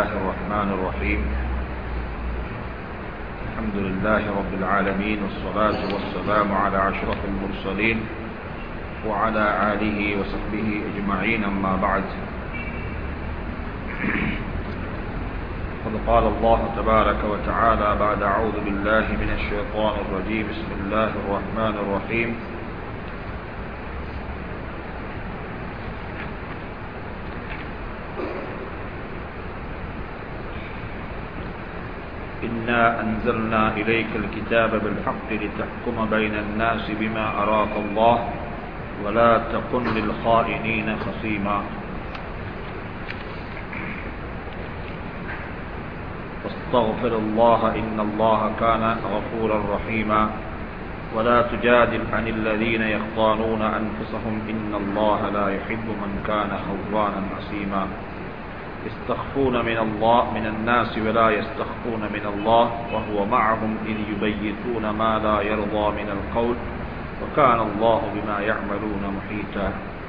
الله الرحمن الرحيم الحمد لله رب العالمين والصلاة والسلام على أشرف المرسلين وعلى آله وصحبه أجمعين أما بعد قد قال الله تبارك وتعالى بعد أعوذ بالله من الشيطان الرجيم بسم الله الرحمن الرحيم إنا أنزلنا إليك الكتاب بالحق لتحكم بين الناس بما أراك الله ولا تكن للخائنين خصيما واستغفر الله إن الله كان غفورا رحيما ولا تجادل عن الذين يخطانون أنفسهم إن الله لا يحب من كان خوانا عصيما يستخفون من الله من الناس ولا يستخفون من الله وهو معهم إذ يبيتون ما لا يرضى من القول وكان الله بما يعملون محيطا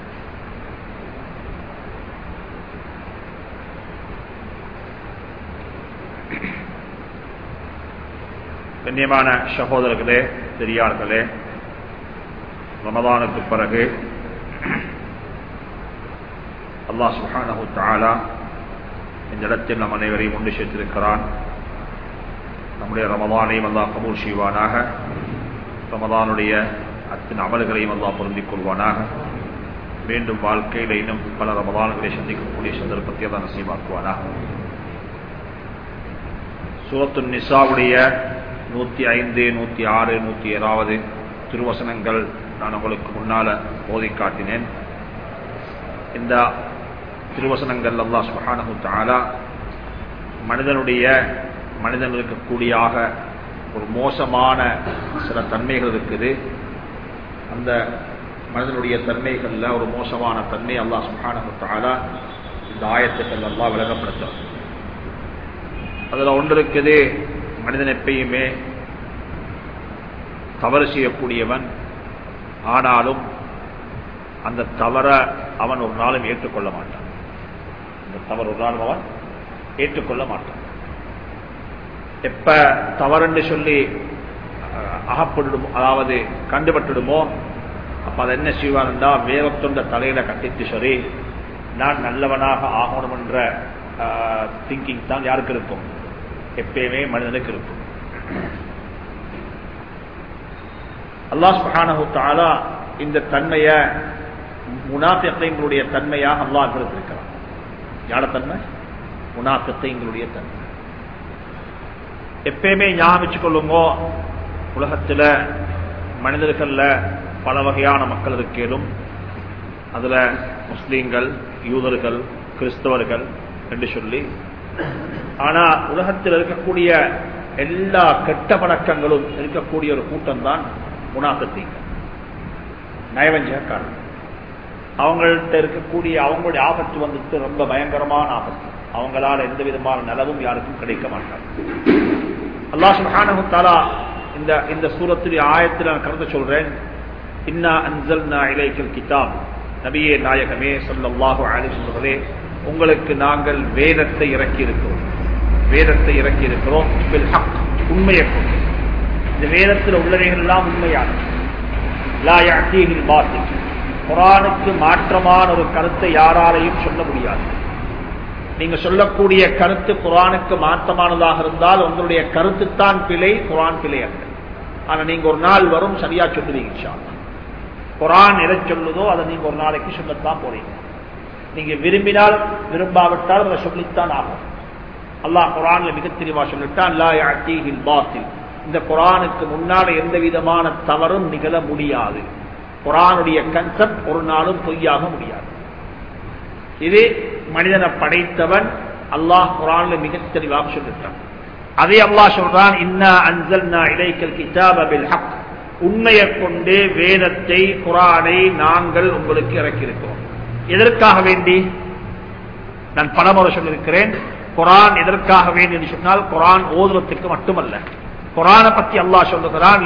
கண்ணியமான சகோதரர்களே பெரியார்களே ரமதானுக்கு பிறகு அல்லாஹ் சுஹானஹு தாலா இந்த இடத்தில் நம் அனைவரையும் ஒன்று சேர்த்திருக்கிறான் நம்முடைய ரமதானையும் அல்லாஹ் கபூல் செய்வானாக ரமதானுடைய அத்தனை அமல்களையும் அல்லாஹ் பொருந்திக் கொள்வானாக மீண்டும் வாழ்க்கையில் இன்னும் பல ரமதான்களை சந்திக்கக்கூடிய சந்தர்ப்பத்தை தான் நசீமாக்குவானாக சூரத்து நிசாவுடைய நூற்றி ஐந்து நூற்றி ஆறு நூற்றி ஏழாவது திருவசனங்கள் நான் உங்களுக்கு முன்னால போதை காட்டினேன் இந்த திருவசனங்கள் அல்லா சுஹானு தாலா மனிதனுடைய மனிதன் இருக்கக்கூடியாக ஒரு மோசமான சில தன்மைகள் இருக்குது அந்த மனிதனுடைய தன்மைகளில் ஒரு மோசமான தன்மை அல்லா சுஹானு தாலா இந்த ஆயத்துக்கள் எல்லாம் விளங்கப்படுத்தும் அதில் ஒன்று இருக்குது மனிதன் எப்பயுமே தவறு செய்யக்கூடியவன் ஆனாலும் அந்த தவற அவன் ஒரு நாளும் ஏற்றுக்கொள்ள மாட்டான் அந்த தவறு ஒரு நாளும் அவன் ஏற்றுக்கொள்ள மாட்டான் எப்ப தவறுன்னு சொல்லி அகப்பட்டுடுமோ அதாவது கண்டுபட்டுடுமோ அப்ப அதை என்ன செய்வான்டா வேகத்தொண்ட தலையில கட்டித்து சொல்லி நான் நல்லவனாக ஆகணும் என்ற திங்கிங் தான் யாருக்கு இருக்கும் எப்பயுமே மனிதனுக்கு இருக்கும் அல்லாஹ் சுஹானஹு தாலா இந்த தன்மைய முனாஃபியங்களுடைய தன்மையாக அல்லாஹ் கொடுத்திருக்கிறான் யார தன்மை முனாஃபியங்களுடைய தன்மை எப்பயுமே ஞாபகம் வச்சுக்கொள்ளுங்க உலகத்தில் மனிதர்கள்ல பல வகையான மக்கள் இருக்கேனும் அதுல முஸ்லீம்கள் யூதர்கள் கிறிஸ்தவர்கள் என்று சொல்லி ஆனா உலகத்தில் இருக்கக்கூடிய எல்லா கெட்ட பழக்கங்களும் இருக்கக்கூடிய ஒரு கூட்டம் தான் முனாசத்தீங்க நயவஞ்சகாரன் அவங்கள்ட்ட இருக்கக்கூடிய அவங்களுடைய ஆபத்து வந்துட்டு ரொம்ப பயங்கரமான ஆபத்து அவங்களால எந்த விதமான நலவும் யாருக்கும் கிடைக்க மாட்டாங்க அல்லாஹ் சுஹானஹு தாலா இந்த இந்த சூரத்துடைய ஆயத்தில் நான் கருத்து சொல்றேன் இன்னா அன்சல்னா இலைக்கல் கிதாப் நபியே நாயகமே சொல்லல்லாஹு அலைஹி சொல்றதே உங்களுக்கு நாங்கள் வேதத்தை இறக்கி இருக்கிறோம் வேதத்தை இறக்கி இருக்கிறோம் உண்மையை கொண்டு இந்த வேதத்தில் உள்ளவைகள் எல்லாம் உண்மையானது குரானுக்கு மாற்றமான ஒரு கருத்தை யாராலையும் சொல்ல முடியாது நீங்க சொல்லக்கூடிய கருத்து குரானுக்கு மாற்றமானதாக இருந்தால் உங்களுடைய கருத்து தான் பிழை குரான் பிழை அல்ல ஆனா நீங்க ஒரு நாள் வரும் சரியா சொல்லுவீங்க குரான் எதை சொல்லுதோ அதை நீங்க ஒரு நாளைக்கு சொல்லத்தான் போறீங்க நீங்க விரும்பினால் விரும்பாவிட்டால் அதை சொல்லித்தான் ஆகும் அல்லாஹ் குரான்ல மிக தெளிவா சொல்லிட்டான் இந்த குரானுக்கு முன்னால எந்த விதமான தவறும் நிகழ முடியாது குரானுடைய கன்செப்ட் ஒரு நாளும் பொய்யாக முடியாது இது மனிதனை படைத்தவன் அல்லாஹ் குரான்ல மிக தெளிவாக சொல்லிட்டான் அதே அல்லாஹ் சொல்றான் இன்னா அன்சல்னா இலைக்கல் கிதாபில் ஹக் உண்மையை கொண்டு வேதத்தை குரானை நாங்கள் உங்களுக்கு இறக்கியிருக்கிறோம் எதற்காக வேண்டி நான் பலமுறை சொல்லியிருக்கிறேன் குரான் எதற்காக வேண்டி என்று சொன்னால் குரான் ஓதுவதற்கு மட்டுமல்ல குரானை பத்தி அல்லாஹ் சொல்லுகிறான்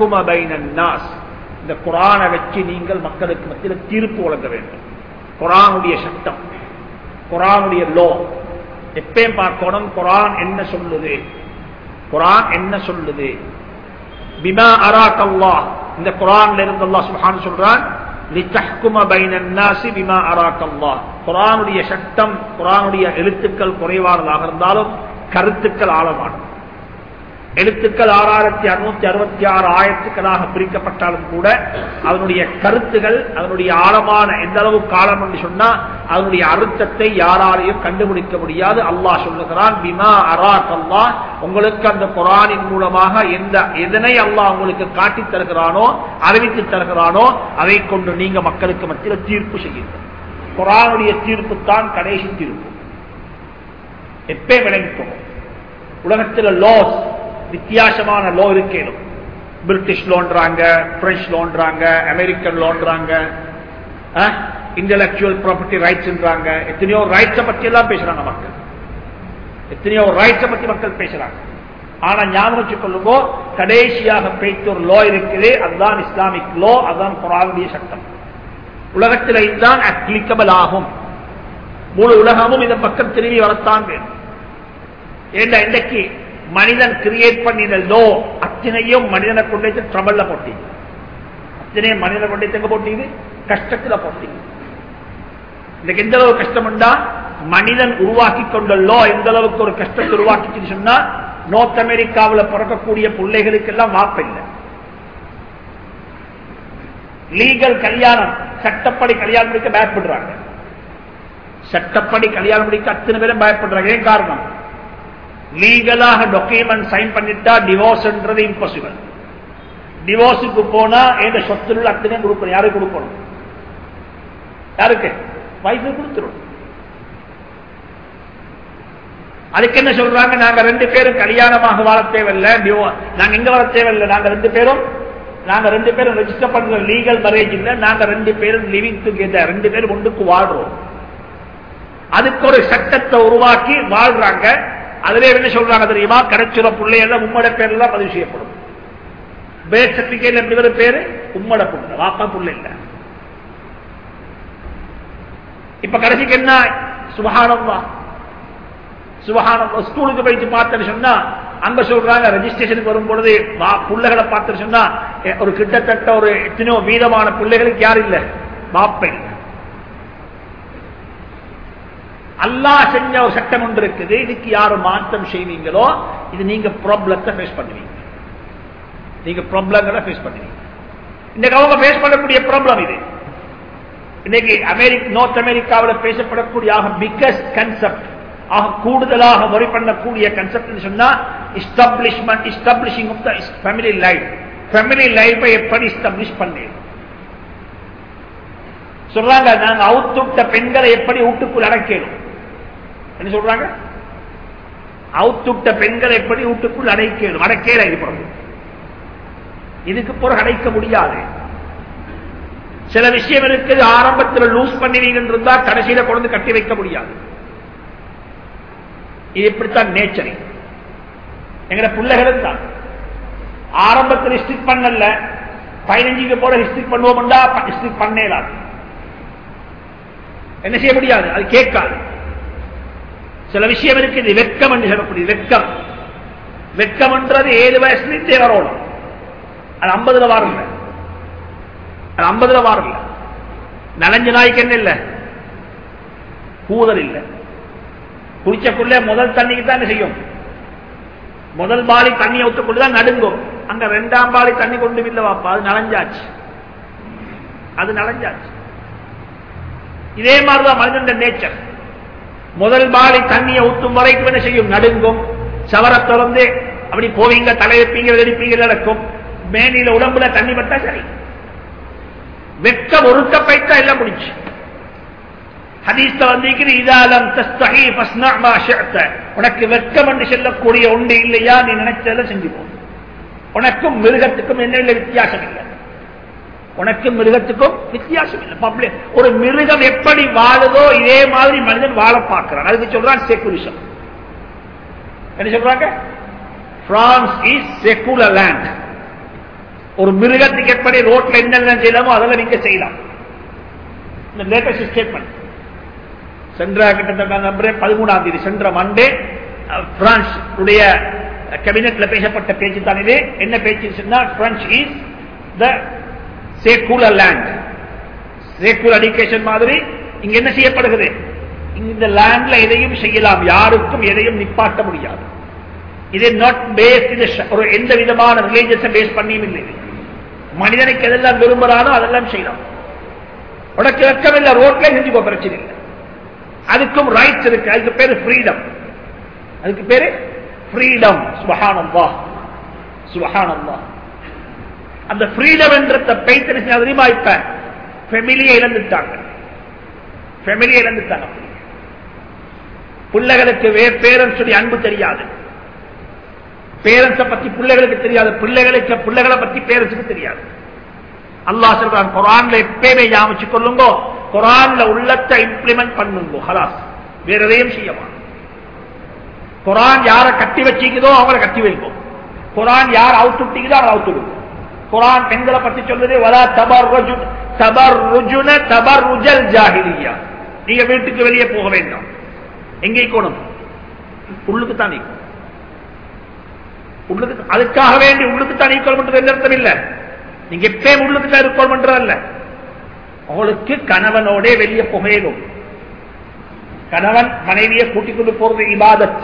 இந்த குரானை வச்சு நீங்கள் மக்களுக்கு மத்தியில் தீர்ப்பு வழங்க வேண்டும் குரானுடைய சட்டம் குரானுடைய லோ எப்பயும் பார்க்கணும் குரான் என்ன சொல்லுது குரான் என்ன சொல்லுது பிமா அராக் அல்லாஹ் இந்த குரான்ல இருந்து அல்லாஹ் சுப்ஹானஹு சொல்றான் லிதஹ்கும பைனன் நாசி பிமா அராக் அல்லாஹ் குரானுடைய சட்டம் குரானுடைய எழுத்துக்கள் குறைவானதாக இருந்தாலும் கருத்துக்கள் ஆழமானது எழுத்துக்கள் ஆறாயிரத்தி அறுநூத்தி அறுபத்தி ஆறு ஆயிரத்துக்களாக பிரிக்கப்பட்டாலும் கூட அதனுடைய கருத்துகள் அதனுடைய ஆழமான எந்த அளவு காலம் என்று சொன்னா அதனுடைய அர்த்தத்தை யாராலையும் கண்டுபிடிக்க முடியாது அல்லாஹ் சொல்லுகிறான் பிமா அராக் அல்லாஹ் உங்களுக்கு அந்த குரானின் மூலமாக எந்த எதனை அல்லாஹ் உங்களுக்கு காட்டி தருகிறானோ அறிவித்து தருகிறானோ அதை கொண்டு நீங்க மக்களுக்கு மத்தியில் தீர்ப்பு செய்யுங்கள் குரானுடைய தீர்ப்பு தான் கடைசி தீர்ப்பு எப்பே விளங்கிக்கணும் உலகத்தில் லாஸ் வித்தியாசமான லோ இருக்கேனும் பிரிட்டிஷ் லோன்றாங்க பிரெஞ்சு லோன்றாங்க அமெரிக்கன் லோன்றாங்க இன்டலக்சுவல் ப்ராப்பர்ட்டி ரைட்ஸ்ன்றாங்க எத்தனையோ ரைட்ஸை பத்தி எல்லாம் பேசுறாங்க மக்கள் எத்தனையோ ரைட்ஸை பத்தி மக்கள் பேசுறாங்க ஆனா ஞாபகம் வச்சுக்கொள்ளுங்கோ கடைசியாக பேச்சு ஒரு லோ இருக்குது அதுதான் இஸ்லாமிக் லோ அதுதான் குரானுடைய சட்டம் உலகத்தில் இதுதான் அப்ளிகபிள் ஆகும் முழு உலகமும் இந்த பக்கம் திரும்பி வரத்தான் வேணும் ஏண்டா இன்றைக்கு மனிதன் கிரியேட் பண்ணின லோ அத்தனையும் மனிதனை கொண்டு ட்ரபல்ல போட்டி அத்தனையும் மனிதனை கொண்டு எங்க போட்டீங்க கஷ்டத்துல போட்டீங்க இன்னைக்கு எந்த அளவு கஷ்டம் உண்டா மனிதன் உருவாக்கி கொண்ட லோ எந்த அளவுக்கு ஒரு கஷ்டத்தை உருவாக்கிச்சுன்னு சொன்னா நோர்த் அமெரிக்காவில் பிறக்கக்கூடிய பிள்ளைகளுக்கு எல்லாம் வாய்ப்பு இல்லை லீகல் கல்யாணம் சட்டப்படி கல்யாணம் முடிக்க பயப்படுறாங்க சட்டப்படி கல்யாணம் முடிக்க அத்தனை பேரும் பயப்படுறாங்க ஏன் காரணம் லீகலாக டாக்குமெண்ட் சைன் பண்ணிட்டா டிவோர்ஸ்ன்றது இம்பாசிபிள் டிவோர்ஸுக்கு போனா எங்க சொத்துல அத்தனை கொடுக்கணும் யாருக்கு கொடுக்கணும் யாருக்கு வயசு கொடுத்துரும் அதுக்கு என்ன சொல்றாங்க நாங்க ரெண்டு பேரும் கல்யாணமாக வாழ தேவையில்லை நாங்க எங்க வாழ தேவையில்லை நாங்க ரெண்டு பேரும் நாங்க ரெண்டு பேரும் ரெஜிஸ்டர் பண்ற லீகல் மேரேஜ் இல்ல நாங்க ரெண்டு பேரும் லிவிங் டுகெதர் ரெண்டு பேரும் ஒன்றுக்கு வாழ்றோம் அதுக்கு ஒரு சட்டத்தை உருவாக்கி வாழ்றாங்க அதுல என்ன சொல்றாங்க தெரியுமா கிடைச்சிட பிள்ளையெல்லாம் உம்மட பேர்ல தான் பதிவு செய்யப்படும் பேர்த் சர்டிபிகேட் எப்படி வரும் பேரு உம்மட புள்ள வாப்பா புள்ள இல்ல இப்ப கடைசிக்கு என்ன சுபகானம் சுபகானம் ஸ்கூலுக்கு போயிட்டு பார்த்தேன்னு சொன்னா அங்க சொல்றாங்க ரெஜிஸ்ட்ரேஷனுக்கு வரும் பொழுது பிள்ளைகளை பார்த்து சொன்னா ஒரு கிட்டத்தட்ட ஒரு எத்தனையோ வீதமான பிள்ளைகளுக்கு யாரும் இல்ல வாப்பை இல்லை அல்லா செஞ்ச ஒரு சட்டம் ஒன்று இருக்குது இதுக்கு யாரு மாற்றம் செய்வீங்களோ இது நீங்க ப்ராப்ளத்தை ஃபேஸ் பண்ணுவீங்க நீங்க ப்ராப்ளங்களை ஃபேஸ் பண்ணுவீங்க இன்னைக்கு அவங்க ஃபேஸ் பண்ணக்கூடிய ப்ராப்ளம் இது இன்னைக்கு அமெரிக்க நார்த் அமெரிக்காவில் பேசப்படக்கூடிய ஆக பிக்கஸ்ட் கன்செப்ட் ஆக கூடுதலாக வரி பண்ணக்கூடிய கன்செப்ட் சொன்னா establishment establishing of the family life family லைஃபை எப்படி இஸ்டாப்ளிஷ் பண்ணேன் சொல்றாங்க நாங்க அவுத்துட்ட பெண்களை எப்படி வீட்டுக்குள் அடைக்கணும் என்ன சொல்றாங்க அவுத்துட்ட பெண்களை எப்படி வீட்டுக்குள் அடைக்கணும் அடைக்கல இது பிறகு இதுக்கு பிறகு அடைக்க முடியாது சில விஷயம் இருக்குது ஆரம்பத்தில் லூஸ் பண்ணுவீங்க இருந்தா கடைசியில கொண்டு கட்டி வைக்க முடியாது இது இப்படித்தான் நேச்சரி எங்கட பிள்ளைகளும் தான் ஆரம்பத்தில் ஹிஸ்டிக் பண்ணல பதினஞ்சுக்கு போற ஹிஸ்டிக் பண்ணுவோம்டா ஹிஸ்டிக் பண்ணேலாது என்ன செய்ய முடியாது அது கேட்காது சில விஷயம் இருக்குது வெட்கம் என்று சொல்லக்கூடியது வெட்கம் வெட்கம் என்றது ஏழு வயசுலேருந்தே வரணும் அது ஐம்பதுல வாரம் அது ஐம்பதுல வாரம் இல்லை நலஞ்ச நாய்க்கு என்ன இல்லை கூதல் இல்லை குளிச்சக்குள்ள முதல் தண்ணிக்கு தான் என்ன செய்யும் முதல் பாலி தண்ணி ஊற்றக்குள்ளதான் நடுங்கும் அங்க ரெண்டாம் பாலி தண்ணி கொண்டு இல்லை வாப்பா அது நலஞ்சாச்சு அது நலஞ்சாச்சு இதே மாதிரிதான் மனிதன் நேச்சர் முதல் பாலி தண்ணியை ஊற்றும் வரைக்கும் என்ன செய்யும் நடுங்கும் சவர திறந்து அப்படி போவீங்க தலையப்பீங்க வெடிப்பீங்க நடக்கும் மேனில உடம்புல தண்ணி பட்டா சரி வெட்ட ஒருக்க பைத்தா எல்லாம் முடிச்சு ஹதீஸ்ல வந்திருக்கிற இதாலம் தஸ்தகி ஃபஸ்னா மா ஷிஅத உனக்கு வெட்கம் என்று சொல்லக்கூடிய ஒன்று இல்லையா நீ நினைச்சதை செஞ்சு போ உனக்கும் மிருகத்துக்கும் என்ன இல்லை வித்தியாசம் இல்லை உனக்கும் மிருகத்துக்கும் வித்தியாசம் இல்லை பப்ளிக் ஒரு மிருகம் எப்படி வாழுதோ இதே மாதிரி மனிதன் வாழ பார்க்கிறான் அதுக்கு சொல்றான் செக்குலிசம் என்ன சொல்றாங்க பிரான்ஸ் இஸ் செக்குலர் லேண்ட் ஒரு மிருகத்துக்கு எப்படி ரோட்ல என்னென்ன செய்யலாமோ அதெல்லாம் நீங்க செய்யலாம் இந்த லேட்டஸ்ட் ஸ்டேட்மெண்ட் சென்ற கிட்டத்தட்ட நம்புறேன் பதிமூணாம் தேதி சென்ற மண்டே பிரான்ஸ் உடைய கேபினெட்ல பேசப்பட்ட பேச்சு தான் இது என்ன பேச்சு சொன்னா France is the secular land secular education மாதிரி இங்க என்ன செய்யப்படுகிறது இந்த லேண்ட்ல எதையும் செய்யலாம் யாருக்கும் எதையும் நிப்பாட்ட முடியாது இது நாட் பேஸ்ட் ஒரு எந்த விதமான ரிலீஜியஸை பேஸ் பண்ணியும் இல்லை இது. மனிதனுக்கு எதெல்லாம் விரும்புறானோ அதெல்லாம் செய்யலாம் உனக்கு இறக்கமில்லை ரோட்ல செஞ்சுக்கோ பிரச்சனை இல்லை அதுக்கும் ரைட்ஸ் இருக்கு அதுக்கு பேரு ஃப்ரீடம் அதுக்கு பேரு ஃப்ரீடம் சுபஹானல்லா சுபஹானல்லா அந்த ஃப்ரீடம் என்ற பைத்தனை தெரியுமா இப்ப ஃபெமிலியை இழந்துட்டாங்க ஃபெமிலியை இழந்துட்டாங்க பிள்ளைகளுக்கு வே பேரன் சொல்லி அன்பு தெரியாது பேரண்ட்ஸ பத்தி பிள்ளைகளுக்கு தெரியாது பிள்ளைகளுக்கு பிள்ளைகளை பத்தி பேரண்ட்ஸுக்கு தெரியாது அல்லாஹ் சொல்றான் குரான்ல எப்பயுமே ஞாபகம் கொள்ளுங்க குரான்ல உள்ளத்தை இம்ப்ளிமெண்ட் பண்ணுங்க ஹலாஸ் வேற எதையும் செய்யமா குரான் யார கட்டி வச்சிக்குதோ அவங்கள கட்டி வைக்கும் குரான் யார் அவுத்து விட்டீங்களோ அவரை அவுத்து விடுவோம் குரான் பெண்களை பத்தி சொல்றது வலா தபர் தபர் ருஜுன தபர் ருஜல் ஜாகிலியா நீங்க வீட்டுக்கு வெளியே போக வேண்டாம் எங்கே கோணும் உள்ளுக்கு தான் நீக்கும் உள்ளுக்கு அதுக்காக வேண்டி உள்ளுக்கு தான் ஈக்குவல் பண்றது எந்த அர்த்தம் இல்ல நீங்க எப்பயும் உள்ளுக்கு தான் ஈக்குவல் பண்றதல்ல உங்களுக்கு கணவனோட வெளியே புகையிலும் கணவன் மனைவியை கூட்டிக் கொண்டு போறது இபாதத்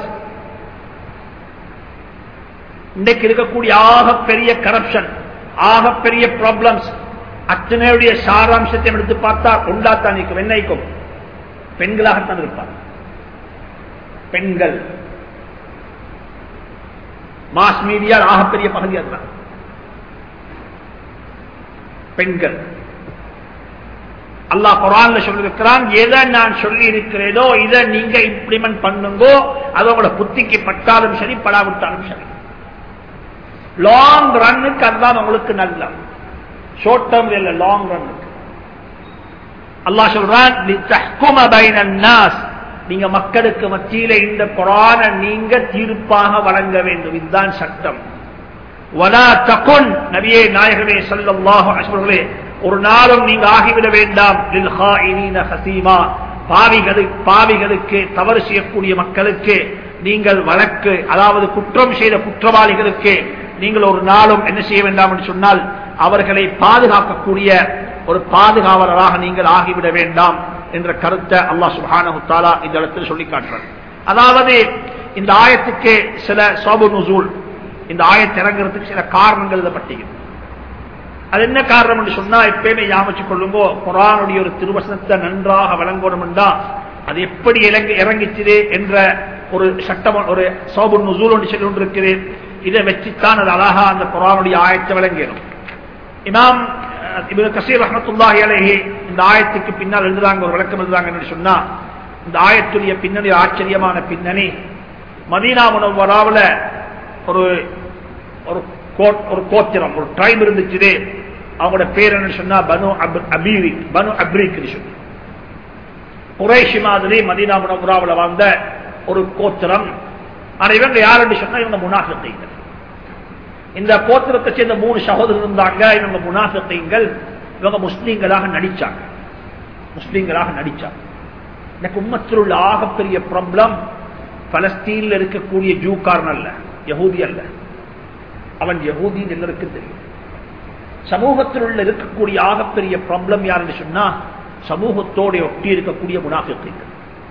இன்றைக்கு இருக்கக்கூடிய ஆகப்பெரிய கரப்ஷன் ஆகப்பெரிய ப்ராப்ளம்ஸ் அத்தனையுடைய சாராம்சத்தை எடுத்து பார்த்தா உண்டாத்தான் நிற்கும் என்னைக்கும் பெண்களாகத்தான் இருப்பார் பெண்கள் மாஸ் மீடியா ஆகப்பெரிய பகுதி அதுதான் பெண்கள் அல்லாஹ் குரான்ல சொல்லிருக்கிறான் எதை நான் சொல்லி இருக்கிறேனோ இதை நீங்க இம்ப்ளிமெண்ட் பண்ணுங்கோ அது உங்களோட புத்திக்கு பட்டாலும் சரி படாவிட்டாலும் சரி லாங் ரன்னுக்கு அதுதான் உங்களுக்கு நல்ல ஷார்ட் டேர்ம் இல்ல லாங் ரன்னுக்கு அல்லாஹ் சொல்றான் நீங்க மக்களுக்கு மத்தியில இந்த குரான நீங்க தீர்ப்பாக வழங்க வேண்டும் இதுதான் சட்டம் வலா தகுன் நபியே நாயகமே சல்லல்லாஹு அஸ்வர்களே ஒரு நாளும் நீங்க ஆகிவிட வேண்டாம் ஹசீமா பாவிகளுக்கு பாவிகளுக்கு தவறு செய்யக்கூடிய மக்களுக்கு நீங்கள் வழக்கு அதாவது குற்றம் செய்த குற்றவாளிகளுக்கு நீங்கள் ஒரு நாளும் என்ன செய்ய வேண்டாம் என்று சொன்னால் அவர்களை பாதுகாக்கக்கூடிய ஒரு பாதுகாவலராக நீங்கள் ஆகிவிட வேண்டாம் என்ற கருத்தை அல்லாஹ் சுஹானு தாலா இந்த இடத்தில் சொல்லி காட்டுறார் அதாவது இந்த ஆயத்துக்கு சில சோபு நுசூல் இந்த ஆயத்தை இறங்குறதுக்கு சில காரணங்கள் எழுதப்பட்டிருக்கு அது என்ன காரணம் என்று சொன்னா எப்பயுமே யாமச்சு கொள்ளுங்கோ குரானுடைய ஒரு திருவசனத்தை நன்றாக வழங்கணும் என்றா அது எப்படி இறங்கி இறங்கிச்சது என்ற ஒரு சட்டம் ஒரு சோபு நுசூல் ஒன்று சொல்லி கொண்டிருக்குது இதை வச்சுத்தான் அது அழகா அந்த குரானுடைய ஆயத்தை விளங்கிடும் இமாம் இவரு கசீர் ரஹமத்துல்லாஹி அலைஹி இந்த ஆயத்துக்கு பின்னால் எழுதுறாங்க ஒரு விளக்கம் எழுதுறாங்கன்னு சொன்னா இந்த ஆயத்துடைய பின்னணி ஆச்சரியமான பின்னணி மதீனா முனவராவில் ஒரு ஒரு ஒரு கோத்திரம் ஒரு ட்ரைப் இருந்துச்சு அவங்களோட பேர் என்ன சொன்னா பனு அபீரிக் பனு அப்ரிக் சொல்லி குறைஷி மாதிரி மதீனா முனவராவில் வாழ்ந்த ஒரு கோத்திரம் ஆனா இவங்க யாருன்னு சொன்னா இவங்க முனாஃபித்தைகள் இந்த கோத்திரத்தை சேர்ந்த மூணு சகோதரர் இருந்தாங்க இவங்க முனாஃபித்தைங்கள் இவங்க முஸ்லீம்களாக நடிச்சாங்க முஸ்லீம்களாக நடிச்சாங்க எனக்கு உம்மத்தில் உள்ள ஆகப்பெரிய ப்ராப்ளம் பலஸ்தீன்ல இருக்கக்கூடிய ஜூக்காரன் அல்ல யகூதி அல்ல அவன் யகூதின்னு எல்லாருக்கும் தெரியும் சமூகத்தில் உள்ள இருக்கக்கூடிய ஆகப்பெரிய ப்ராப்ளம் யாருன்னு சொன்னா சமூகத்தோட ஒட்டி இருக்கக்கூடிய முனாஃபித்தைகள்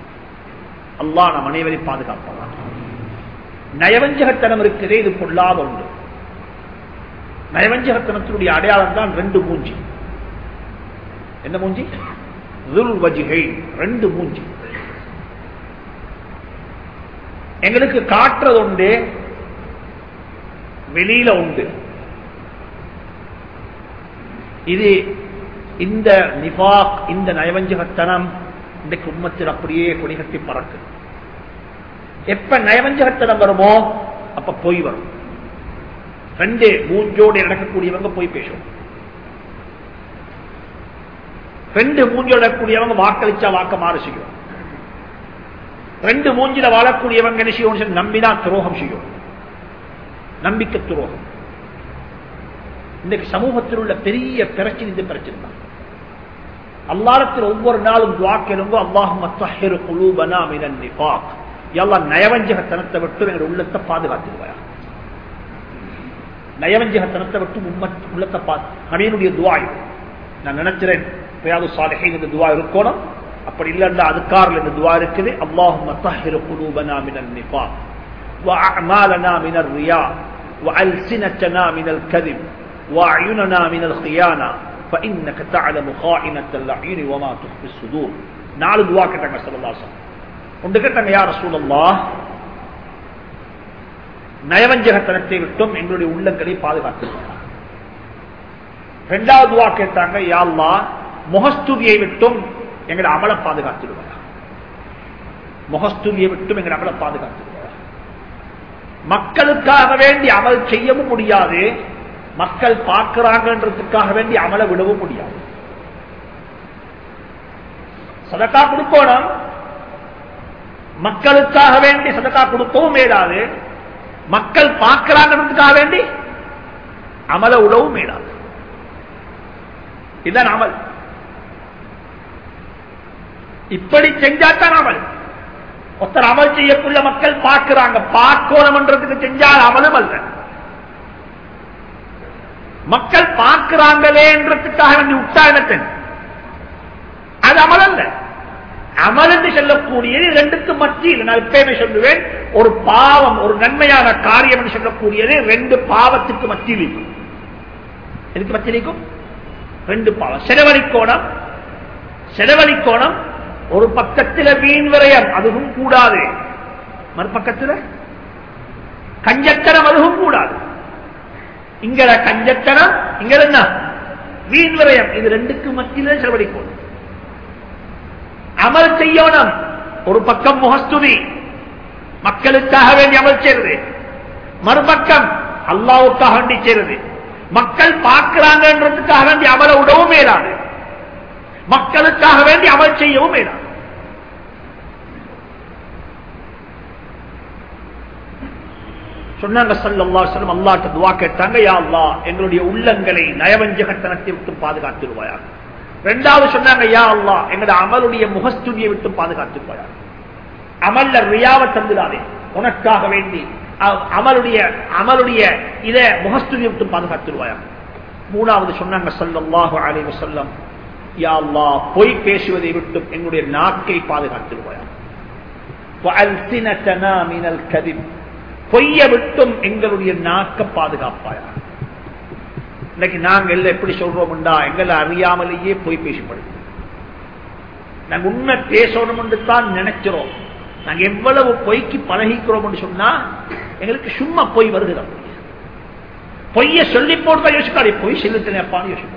அல்லா நம் அனைவரை பாதுகாப்பான் நயவஞ்சகத்தனம் இருக்கிறதே இது பொல்லாத ஒன்று நயவஞ்சகத்தனத்தினுடைய அடையாளம் தான் ரெண்டு மூஞ்சி என்ன மூஞ்சி வஜிகை ரெண்டு மூஞ்சி எங்களுக்கு காட்டுறது உண்டு வெளியில உண்டு இது இந்த நிபாக் இந்த நயவஞ்சகத்தனம் இன்றைக்கு உம்மத்தில் அப்படியே கொடிகட்டி பறக்கு எப்ப நயவஞ்சகத்தனம் வருமோ அப்ப பொய் வரும் ரெண்டு மூஞ்சோடு நடக்கக்கூடியவங்க போய் பேசும் ரெண்டு மூஞ்சோடு நடக்கக்கூடியவங்க வாக்களிச்சா வாக்க மாறு செய்யும் ரெண்டு மூஞ்சில வாழக்கூடியவங்க என்ன செய்யும் நம்பினா துரோகம் செய்யும் நம்பிக்கை துரோகம் இன்றைக்கு சமூகத்தில் உள்ள பெரிய பிரச்சனை இந்த பிரச்சனை தான் அல்லாரத்தில் ஒவ்வொரு நாளும் துவா கேளுங்க அல்லாஹும் தஹிரு குலூபனா மினன் நிஃபாக் எல்லாம் நயவஞ்சகத்தனத்தை விட்டு எங்களுடைய உள்ளத்தை பாதுகாத்துருவாயா நயவஞ்சகத்தனத்தை விட்டு உம்மத் உள்ளத்தை பார்த்து நபியனுடைய துவா இது நான் நினைக்கிறேன் ரியாது சாலிஹின் இந்த துவா இருக்கணும் அப்படி இல்லைன்னா அதுக்காரில் இந்த துவா இருக்குது அல்லாஹும் தஹிரு குலூபனா மினன் நிஃபாக் وأعمالنا من الرياء وألسنتنا من الكذب وأعيننا من الخيانة فإنك تعلم خائنة الأعين وما تخفي الصدور நாலு துவா கேட்டாங்க சல்லல்லாஹு ஒன்று கேட்டாங்க யார் ரசூலல்லாஹ் நயவஞ்சகத்தனத்தை விட்டும் எங்களுடைய உள்ளங்களை பாதுகாத்துருவாங்க இரண்டாவது துவா கேட்டாங்க யாழ்லா முகஸ்துதியை விட்டும் எங்களை அமல பாதுகாத்துடுவாங்க முகஸ்துதியை விட்டும் எங்களை அமல பாதுகாத்துடுவாங்க மக்களுக்காக வேண்டி அமல் செய்யவும் முடியாது மக்கள் பார்க்கிறாங்கன்றதுக்காக வேண்டி அமல விடவும் முடியாது சதக்கா கொடுக்கணும் மக்களுக்காக வேண்டி சதக்கா கொடுக்கவும் மேலாது மக்கள் பார்க்கிறாங்கிறதுக்காக வேண்டி அமல உடவும் மேலாது இதுதான் அமல் இப்படி செஞ்சாத்தான் அமல் ஒருத்தர் அமல் செய்யக்குள்ள மக்கள் பார்க்கிறாங்க பார்க்கணும்ன்றதுக்கு செஞ்சால் அமலும் அல்ல மக்கள் பார்க்கிறாங்களேன்றதுக்காக வேண்டி உற்சாகத்தின் அது அமல் அல்ல அமல் என்று சொல்லக்கூடியது ரெண்டுக்கு மத்தியில் நான் எப்பயுமே சொல்லுவேன் ஒரு பாவம் ஒரு நன்மையான காரியம் என்று சொல்லக்கூடியது ரெண்டு பாவத்துக்கு மத்தியில் இருக்கும் எதுக்கு மத்தியில் இருக்கும் ரெண்டு பாவம் செலவழிக்கோணம் செலவழிக்கோணம் ஒரு பக்கத்தில் வீண் விரயம் அதுவும் கூடாது மறுபக்கத்தில் கஞ்சத்தனம் அதுவும் கூடாது இங்கட கஞ்சத்தனம் இங்க என்ன வீண் விரயம் இது ரெண்டுக்கு மத்தியில செலவழிக்கணும் அமல் செய்யணும் ஒரு பக்கம் முகஸ்துதி மக்களுக்காக வேண்டி அமல் செய்யறது மறுபக்கம் அல்லாவுக்காக வேண்டி செய்யறது மக்கள் பார்க்கிறாங்கன்றதுக்காக வேண்டி அமல விடவும் மேலாது மக்களுக்காக வேண்டி அமல் செய்யவும் மேலாது சொன்னாங்க சல்லல்லா சொல்லம் அல்லாட்ட துவா கேட்டாங்க யா அல்லா எங்களுடைய உள்ளங்களை நயவஞ்சகத்தனத்தை விட்டு பாதுகாத்துருவாயா ரெண்டாவது சொன்னாங்க யா அல்லா எங்களுடைய அமலுடைய முகஸ்துதியை விட்டு பாதுகாத்துருவாயா அமல்ல ரியாவை தந்துடாதே உனக்காக வேண்டி அமலுடைய அமலுடைய இத முகஸ்துதியை விட்டு பாதுகாத்துருவாயா மூணாவது சொன்னாங்க சல்லல்லாஹு அலைஹி வஸல்லம் யா அல்லா பொய் பேசுவதை விட்டு எங்களுடைய நாக்கை பாதுகாத்துருவாயா وَأَلْسِنَتَنَا مِنَ الْكَذِبِ பொய்ய விட்டும் எங்களுடைய நாக்க பாதுகாப்பாயா இன்னைக்கு நாங்க எல்லாம் எப்படி சொல்றோம்டா எங்களை அறியாமலேயே பொய் பேசப்படுது நாங்க உண்மை பேசணும் என்று தான் நினைக்கிறோம் நாங்க எவ்வளவு பொய்க்கு பழகிக்கிறோம் சொன்னா எங்களுக்கு சும்மா பொய் வருகிறோம் பொய்ய சொல்லி போட்டு யோசிக்காது பொய் செலுத்தினப்பான்னு யோசிக்கிறோம்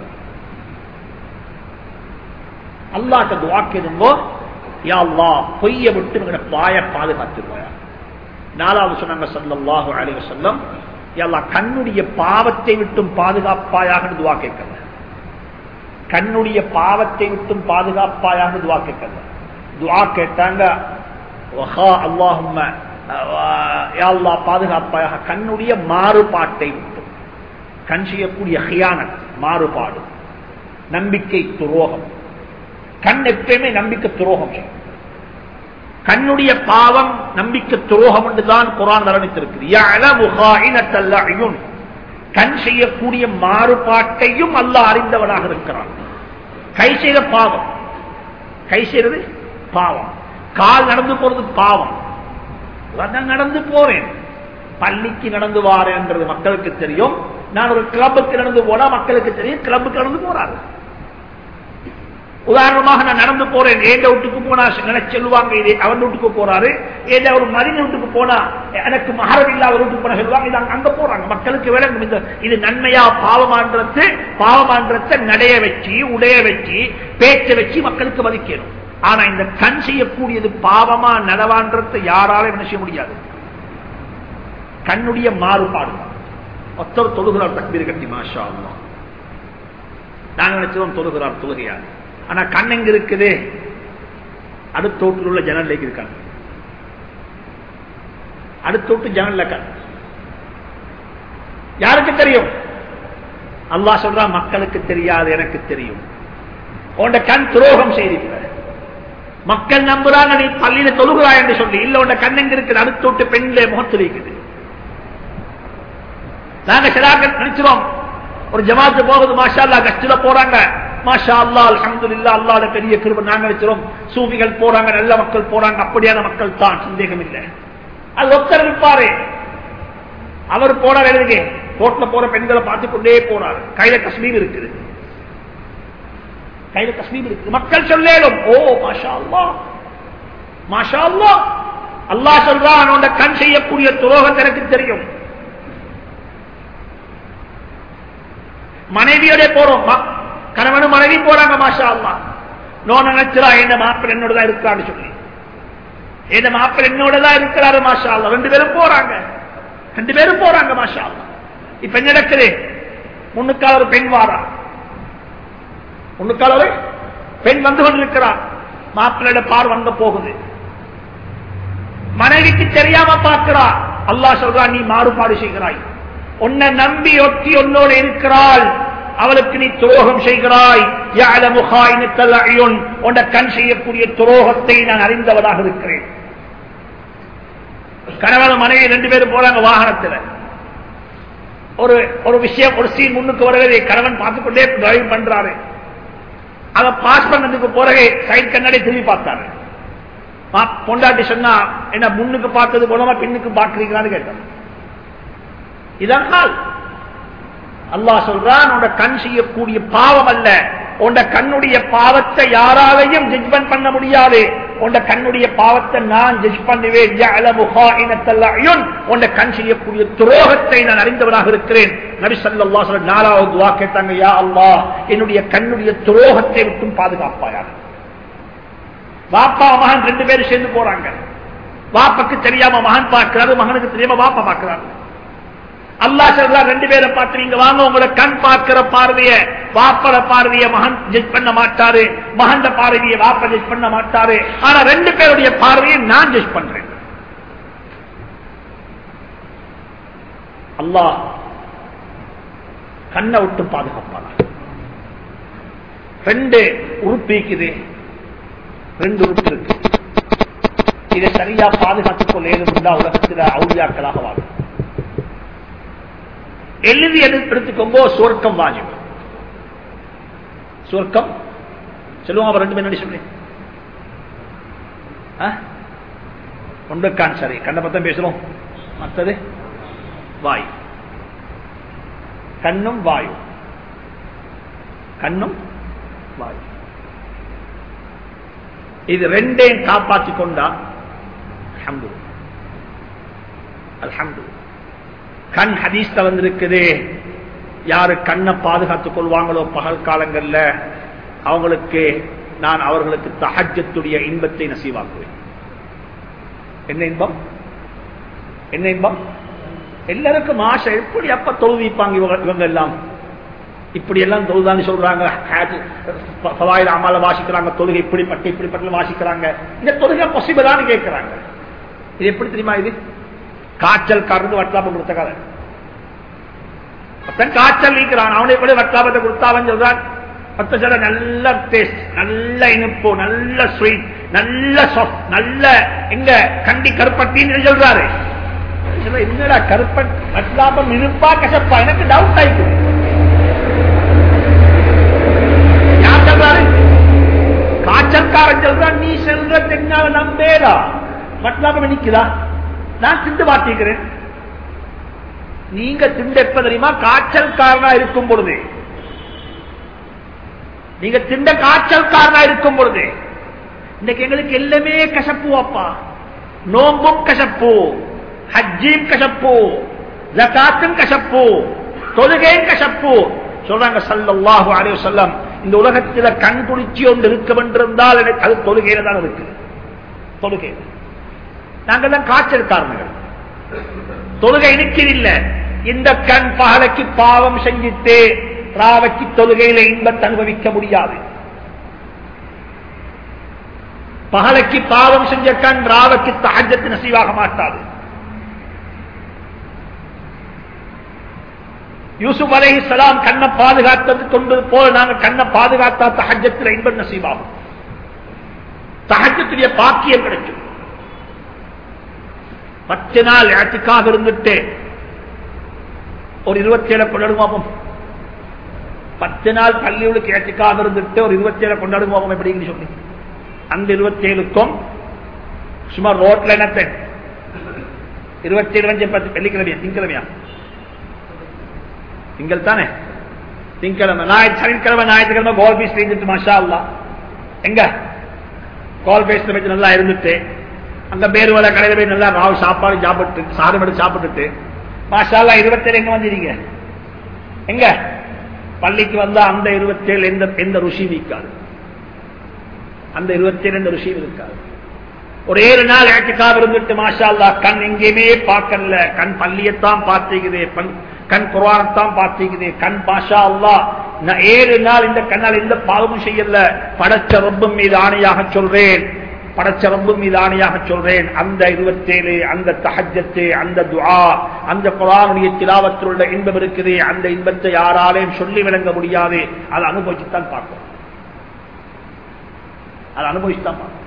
அல்லாட்ட துவாக்கிருந்தோ யா அல்லா பொய்ய விட்டு எங்களை பாய பாதுகாத்துருவாயா நாலாவது சொன்னாங்க சல்லாஹு அலைவ சொல்லம் எல்லா கண்ணுடைய பாவத்தை விட்டும் பாதுகாப்பாயாக துவா கேட்கல கண்ணுடைய பாவத்தை விட்டும் பாதுகாப்பாயாக துவா கேட்கல துவா கேட்டாங்க அல்லாஹும் பாதுகாப்பாயாக கண்ணுடைய மாறுபாட்டை விட்டும் கண் செய்யக்கூடிய ஹியானத் மாறுபாடு நம்பிக்கை துரோகம் கண் எப்பயுமே நம்பிக்கை துரோகம் செய்யும் கண்ணுடைய பாவம் நம்பிக்கை துரோகம் என்றுதான் குரான் வர்ணித்திருக்கிறது கண் செய்யக்கூடிய மாறுபாட்டையும் அல்ல அறிந்தவனாக இருக்கிறான் கை செய்த பாவம் கை செய்யறது பாவம் கால் நடந்து போறது பாவம் நான் நடந்து போறேன் பள்ளிக்கு நடந்து வாரேன்றது மக்களுக்கு தெரியும் நான் ஒரு கிளப்புக்கு நடந்து போனா மக்களுக்கு தெரியும் கிளப்புக்கு நடந்து போறாரு உதாரணமாக நான் நடந்து போறேன் ஏண்ட வீட்டுக்கு போனா நினைச்சு சொல்லுவாங்க இது அவன் வீட்டுக்கு போறாரு ஏண்ட ஒரு மதின வீட்டுக்கு போனா எனக்கு மகரம் இல்லாத வீட்டுக்கு போனா சொல்லுவாங்க இது அங்க போறாங்க மக்களுக்கு விளங்கும் இந்த இது நன்மையா பாவமான்றது பாவமான்றத நடைய வச்சு உடைய வச்சு பேச்ச வச்சு மக்களுக்கு மதிக்கணும் ஆனா இந்த கண் செய்யக்கூடியது பாவமா நடவான்றத யாராலும் என்ன செய்ய முடியாது கண்ணுடைய மாறுபாடு ஒருத்தர் தொழுகிறார் தக்பீர் கட்டி மாஷா நாங்க நினைச்சோம் தொழுகிறார் தொழுகையார் ஆனா கண் எங்க இருக்குது அடுத்த வீட்டில் உள்ள ஜன்னல் இருக்காங்க அடுத்த வீட்டு ஜன்னல்ல கண் யாருக்கு தெரியும் அல்லாஹ் சொல்றா மக்களுக்கு தெரியாது எனக்கு தெரியும் உன்ட கண் துரோகம் செய்திருக்கிற மக்கள் நம்புறாங்க நீ பள்ளியில தொழுகிறாய் என்று சொல்லி இல்ல உன்ட கண் எங்க இருக்குது அடுத்து விட்டு பெண்களே முகத்தில் இருக்குது நாங்க சிலாக்க நினைச்சிரோம் ஒரு ஜமாத்து போகுது மாஷா அல்லா கஷ்டில போறாங்க மாஷா அல்லா அல்ஹம்துலில்லா அல்லாஹ்வுடைய பெரிய கிருபை நாங்க நினைச்சிரோம் சூஃபிகள் போறாங்க நல்ல மக்கள் போறாங்க அப்படியான மக்கள் தான் சந்தேகம் இல்லை அது ஒருத்தர் இருப்பாரு அவர் போறார் எழுதுங்க ரோட்ல போற பெண்களை பார்த்து கொண்டே போறாரு கையில கஸ்மீர் இருக்குது கையில கஸ்மீர் இருக்கு மக்கள் சொல்லேலும் ஓ மாஷா அல்லா மாஷா அல்லா அல்லாஹ் சொல்றான் அவனோட கண் செய்யக்கூடிய துரோகம் எனக்கு தெரியும் மனைவியோட போறோம் ம- கணவனும் மனைவி போறாங்க மாஷா அல்லா நோ நினைச்சிரா என்ன மாப்பிள் என்னோட தான் இருக்கான்னு சொல்லி என்ன மாப்பிள் என்னோட தான் இருக்கிறாரு மாஷா அல்லா ரெண்டு பேரும் போறாங்க ரெண்டு பேரும் போறாங்க மாஷா அல்லா இப்ப என்ன நடக்குது முன்னுக்கால ஒரு பெண் வாரா முன்னுக்கால ஒரு பெண் வந்து கொண்டிருக்கிறார் மாப்பிள்ளையோட பார் வந்து போகுது மனைவிக்கு தெரியாம பார்க்கிறா அல்லாஹ் சொல்றா நீ மாறுபாடு செய்கிறாய் உன்னை நம்பி ஒட்டி உன்னோடு இருக்கிறாள் அவளுக்கு நீ துரோகம் செய்கிறாய் يَعْلَمُ خَائِنَةَ الْأَعْيُنِ உன்னை கண் செய்யக்கூடிய துரோகத்தை நான் அறிந்தவனாக இருக்கிறேன் கணவன் மனைவி ரெண்டு பேரும் போறாங்க வாகனத்துல ஒரு ஒரு விஷயம் ஒரு சீன் முன்னுக்கு வருவதை கணவன் பார்த்துக்கொண்டே டிரைவ் பண்றாரு அதை பாஸ் பண்ணதுக்கு பிறகு சைட் கண்ணாடி திரும்பி பார்த்தாரு மா- பொண்டாட்டி சொன்னா என்ன முன்னுக்கு பார்த்தது போலமா பின்னுக்கு பார்க்கிறீங்களான்னு கேட்டான் இதனால் அல்லாஹ் சொல்றான் உன்னோட கண் செய்யக்கூடிய பாவம் அல்ல உன்ட கண்ணுடைய பாவத்தை யாராலையும் ஜட்ஜ்மெண்ட் பண்ண முடியாது உன்ட கண்ணுடைய பாவத்தை நான் ஜட்ஜ் பண்ணுவேன் يَعْلَمُ خَائِنَةَ الْأَعْيُنِ உன்ட கண் செய்யக்கூடிய துரோகத்தை நான் அறிந்தவனாக இருக்கிறேன் நபி ஸல்லல்லாஹு அலைஹி வஸல்லம் நாலாவது துஆ கேட்டாங்க யா அல்லாஹ் என்னுடைய கண்ணுடைய துரோகத்தை விட்டும் பாதுகாப்பாயாக வாப்பா மகன் ரெண்டு பேரும் சேர்ந்து போறாங்க வாப்பாக்கு தெரியாம மகன் பார்க்கிறாரு மகனுக்கு தெரியாம வாப்பா பார்க்கிறாரு அல்லாஹ் சொல்றா ரெண்டு பேரை பார்த்து நீங்க வாங்க உங்களோட கண் பார்க்கிற பார்வைய வாப்பட பார்வைய மகன் ஜட்ஜ் பண்ண மாட்டாரு மகன் பார்வைய வாப்ப ஜட்ஜ் பண்ண மாட்டாரு ஆனா ரெண்டு பேருடைய பார்வையை நான் ஜட்ஜ் பண்றேன் அல்லாஹ் கண்ணை விட்டு பாதுகாப்பான ரெண்டு உறுப்பு இருக்குது ரெண்டு உறுப்பு இருக்கு இதை சரியா பாதுகாத்துக் கொள்ள ஏதும் உலகத்தில் அவுளியாக்களாக வாழும் எழுதி எடுத்து எடுத்துக்கோங்கோ சொர்க்கம் வாஜிப் சொர்க்கம் சொல்லுவாங்க அப்ப ரெண்டு பேரும் சொல்லி ஒன்றுக்கான் சரி கண்ணை பத்தம் பேசுறோம் மற்றது வாயு கண்ணும் வாயு கண்ணும் வாயு இது ரெண்டையும் காப்பாற்றிக் கொண்டா அல்ஹம்து அல்ஹம்து கண் ஹதீஸ்ல வந்திருக்குது யாரு கண்ணை பாதுகாத்துக் கொள்வாங்களோ பகல் காலங்கள்ல அவங்களுக்கு நான் அவர்களுக்கு தஹஜத்துடைய இன்பத்தை நசீவாக்குவேன் என்ன இன்பம் என்ன இன்பம் எல்லாருக்கும் ஆசை எப்படி அப்ப தொழுவிப்பாங்க இவங்க இவங்க எல்லாம் இப்படி எல்லாம் தொழுதான்னு சொல்றாங்க பவாயில் அமால வாசிக்கிறாங்க தொழுகை இப்படிப்பட்ட இப்படிப்பட்ட வாசிக்கிறாங்க இந்த தொழுகை பாசிபிளான்னு கேட்கிறாங்க இது எப்படி தெரியுமா இது காய்ச்சல் கறந்து வட்டாபம் கொடுத்த கதை ஒருத்தன் காய்ச்சல் நீக்கிறான் அவனை எப்படி வட்டாபத்தை கொடுத்தாவன் சொல்றான் பத்த சொல்ல நல்ல டேஸ்ட் நல்ல இனிப்பு நல்ல ஸ்வீட் நல்ல soft, நல்ல எங்க கண்டி கருப்பட்டின்னு சொல்றாரு சொல்ல, என்னடா கருப்பன் வட்டாபம் இனிப்பா கசப்பா எனக்கு டவுட் ஆயிடுச்சு யார் சொல்றாரு காய்ச்சல்காரன் சொல்றான் நீ செல்ற தென்னால நம்பேடா வட்டாபம் நிக்குதா நான் திண்டு மாட்டிக்கிறேன் நீங்க திண்டு எப்ப தெரியுமா காய்ச்சல் காரணா இருக்கும் பொழுது நீங்க திண்ட காய்ச்சல் காரணா இருக்கும் பொழுது இன்னைக்கு எங்களுக்கு எல்லாமே கசப்பு அப்பா நோம்பும் கசப்பு ஹஜ்ஜியும் கசப்பு ஜகாத்தும் கசப்பு தொழுகையும் கசப்பு சொல்றாங்க சல்லல்லாஹு அலைஹி வஸல்லம் இந்த உலகத்தில் கண் குளிர்ச்சி ஒன்று இருக்க வென்றிருந்தால் எனக்கு அது தொழுகையில தான் இருக்கு தொழுகையில நாங்கள் தான் காய்ச்சல் காரணங்கள் தொழுகை நிற்கிறதில்ல இந்த கண் பகலைக்கு பாவம் செஞ்சிட்டு ராவைக்கு தொழுகையில இன்பத்தை அனுபவிக்க முடியாது பகலைக்கு பாவம் செஞ்ச கண் ராவைக்கு தகஜத்து நசீவாக மாட்டாது யூசுப் அலைஹி சலாம் கண்ணை பாதுகாத்தது கொண்டது போல நாங்க கண்ணை பாதுகாத்தா தஹஜத்தில் இன்பம் நசீபாகும் தஹஜத்துடைய பாக்கியம் கிடைக்கும் பத்து நாள் ஏற்றுக்காக இருந்துட்டு ஒரு இருபத்தி ஏழை கொண்டாடுவோம் பத்து நாள் பள்ளிகளுக்கு ஏற்றுக்காக இருந்துட்டு ஒரு இருபத்தி ஏழை கொண்டாடுவோம் எப்படின்னு சொல்லி அந்த இருபத்தி ஏழுக்கும் சுமார் ரோட்ல என்னத்தை இருபத்தி ஏழு அஞ்சு பத்து வெள்ளிக்கிழமையா திங்கிழமையா திங்கள் தானே திங்கிழமை ஞாயிற்று சனிக்கிழமை ஞாயிற்றுக்கிழமை கோல் பீஸ் இருந்துட்டு மாஷா அல்லா எங்க கோல் பேஸ்ல வச்சு நல்லா இருந்துட்டு அங்க பேருவலை கடையில போய் நல்லா ராவ் சாப்பாடு சாப்பிட்டு சாதம் எடுத்து சாப்பிட்டுட்டு மாஷா அல்லா இருபத்தேழு எங்க வந்துடுறீங்க எங்க பள்ளிக்கு வந்தா அந்த இருபத்தேழு எந்த எந்த ருசியும் இருக்காது அந்த இருபத்தேழு எந்த ருசியும் இருக்காது ஒரு ஏழு நாள் ஏற்றுக்காக இருந்துட்டு மாஷா அல்லா கண் எங்கேயுமே பார்க்கல கண் பள்ளியத்தான் பார்த்துக்குது கண் குரானத்தான் பார்த்துக்குது கண் பாஷா அல்லா நான் ஏழு நாள் இந்த கண்ணால் எந்த பாவமும் செய்யல படைச்ச ரொம்பம் மீது ஆணையாக சொல்றேன் படைச்ச ரொம்பம் மீது ஆணையாக சொல்றேன் அந்த இருபத்தேழு அந்த தஹஜத்து அந்த துஆ அந்த குரானுடைய திலாவத்தில் உள்ள இன்பம் இருக்குது அந்த இன்பத்தை யாராலையும் சொல்லி விளங்க முடியாது அதை அனுபவிச்சுத்தான் பார்க்கணும் அதை அனுபவிச்சுதான் பார்க்கணும்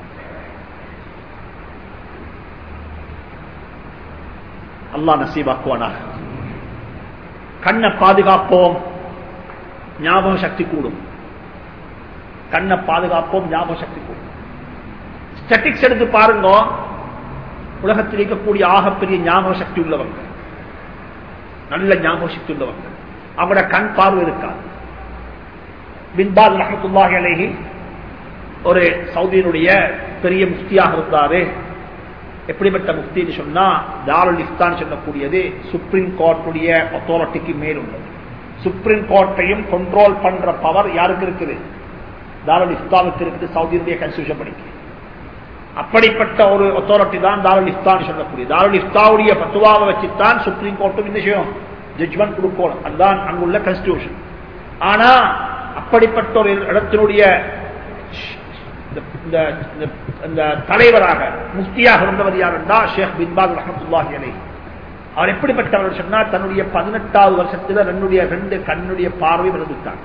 அல்லா நசீபாக்குவானாக கண்ணை பாதுகாப்போம் ஞாபக சக்தி கூடும் கண்ணை பாதுகாப்போம் ஞாபக சக்தி கூடும் ஸ்டட்டிக்ஸ் எடுத்து பாருங்க உலகத்தில் இருக்கக்கூடிய ஆகப்பெரிய ஞாபக சக்தி உள்ளவங்க நல்ல ஞாபக சக்தி உள்ளவங்க அவங்களோட கண் பார்வை இருக்காது பின்பால் ரஹமத்துல்லாஹி அலேஹி ஒரு சவுதியினுடைய பெரிய முஃப்தியாக இருந்தாரு எப்படிப்பட்ட முஃப்தின்னு சொன்னா தாருல் இஃப்தான் சொல்லக்கூடியது சுப்ரீம் கோர்ட்டுடைய அத்தாரிட்டிக்கு மேல் உள்ளது சுப்ரீம் கோர்ட்டையும் கண்ட்ரோல் பண்ற பவர் யாருக்கு இருக்குது தாருல் இஃப்தாவுக்கு இருக்குது சவுதியினுடைய கன்ஸ்டியூஷன் படிக்க அப்படிப்பட்ட ஒரு அத்தாரிட்டி தான் தாருல் இஃப்தான் சொல்லக்கூடிய தாருல் இஃப்தாவுடைய பத்துவாவை வச்சுத்தான் சுப்ரீம் கோர்ட்டும் இந்த விஷயம் ஜட்ஜ்மெண்ட் கொடுக்கணும் அதுதான் அங்குள்ள கன்ஸ்டியூஷன் ஆனா அப்படிப்பட்ட ஒரு இடத்தினுடைய இந்த தலைவராக முஃப்தியாக இருந்தவர் யார் என்றால் ஷேக் பின்பாக் ரஹமத்துல்லாஹி அலை அவர் எப்படிப்பட்டவர் சொன்னா தன்னுடைய பதினெட்டாவது வருஷத்துல ரெண்டுடைய ரெண்டு கண்ணுடைய பார்வை விழுந்துட்டாங்க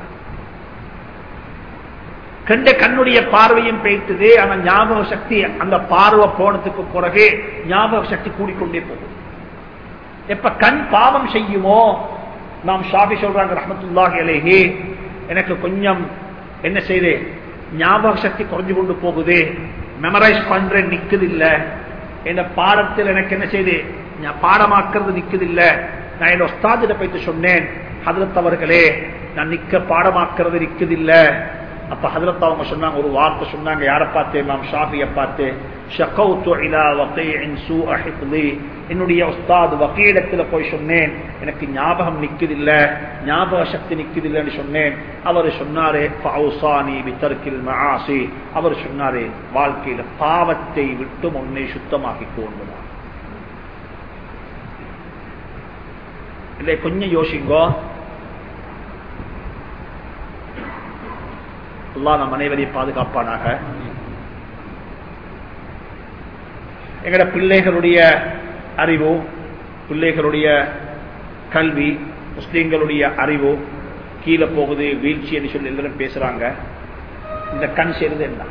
ரெண்டு கண்ணுடைய பார்வையும் பேய்த்தது ஆனா ஞாபக சக்தி அந்த பார்வை போனதுக்கு பிறகு ஞாபக சக்தி கூடிக்கொண்டே போகும் எப்ப கண் பாவம் செய்யுமோ நாம் ஷாபி சொல்றாங்க ரஹமத்துல்லாஹி அலேஹி எனக்கு கொஞ்சம் என்ன செய்து ஞாபக சக்தி குறைஞ்சு கொண்டு போகுது மெமரைஸ் பண்றேன் நிக்குது இல்ல இந்த பாடத்தில் எனக்கு என்ன செய்து பாடமாக்குறது நிக்குது இல்ல நான் என் ஒஸ்தாதிட போயிட்டு சொன்னேன் ஹதரத் அவர்களே நான் நிக்க பாடமாக்குறது நிக்குது இல்ல அப்ப ஹதரத் அவங்க சொன்னாங்க ஒரு வார்த்தை சொன்னாங்க யாரை பார்த்து நாம் ஷாஃபிய பார்த்து என்னுடைய உஸ்தாத் வக்கீடத்துல போய் சொன்னேன் எனக்கு ஞாபகம் நிக்குது இல்ல ஞாபக சக்தி நிக்குது இல்லைன்னு சொன்னேன் அவர் சொன்னாரு அவர் சொன்னாரு வாழ்க்கையில பாவத்தை விட்டு உன்னை சுத்தமாக்கி கொண்டுதான் இல்லை கொஞ்சம் யோசிங்கோ அல்லா நம் அனைவரையும் பாதுகாப்பானாக எங்கட பிள்ளைகளுடைய அறிவு பிள்ளைகளுடைய கல்வி முஸ்லீம்களுடைய அறிவு கீழே போகுது வீழ்ச்சி என்று சொல்லி எல்லாரும் பேசுறாங்க இந்த கண் செய்வது என்ன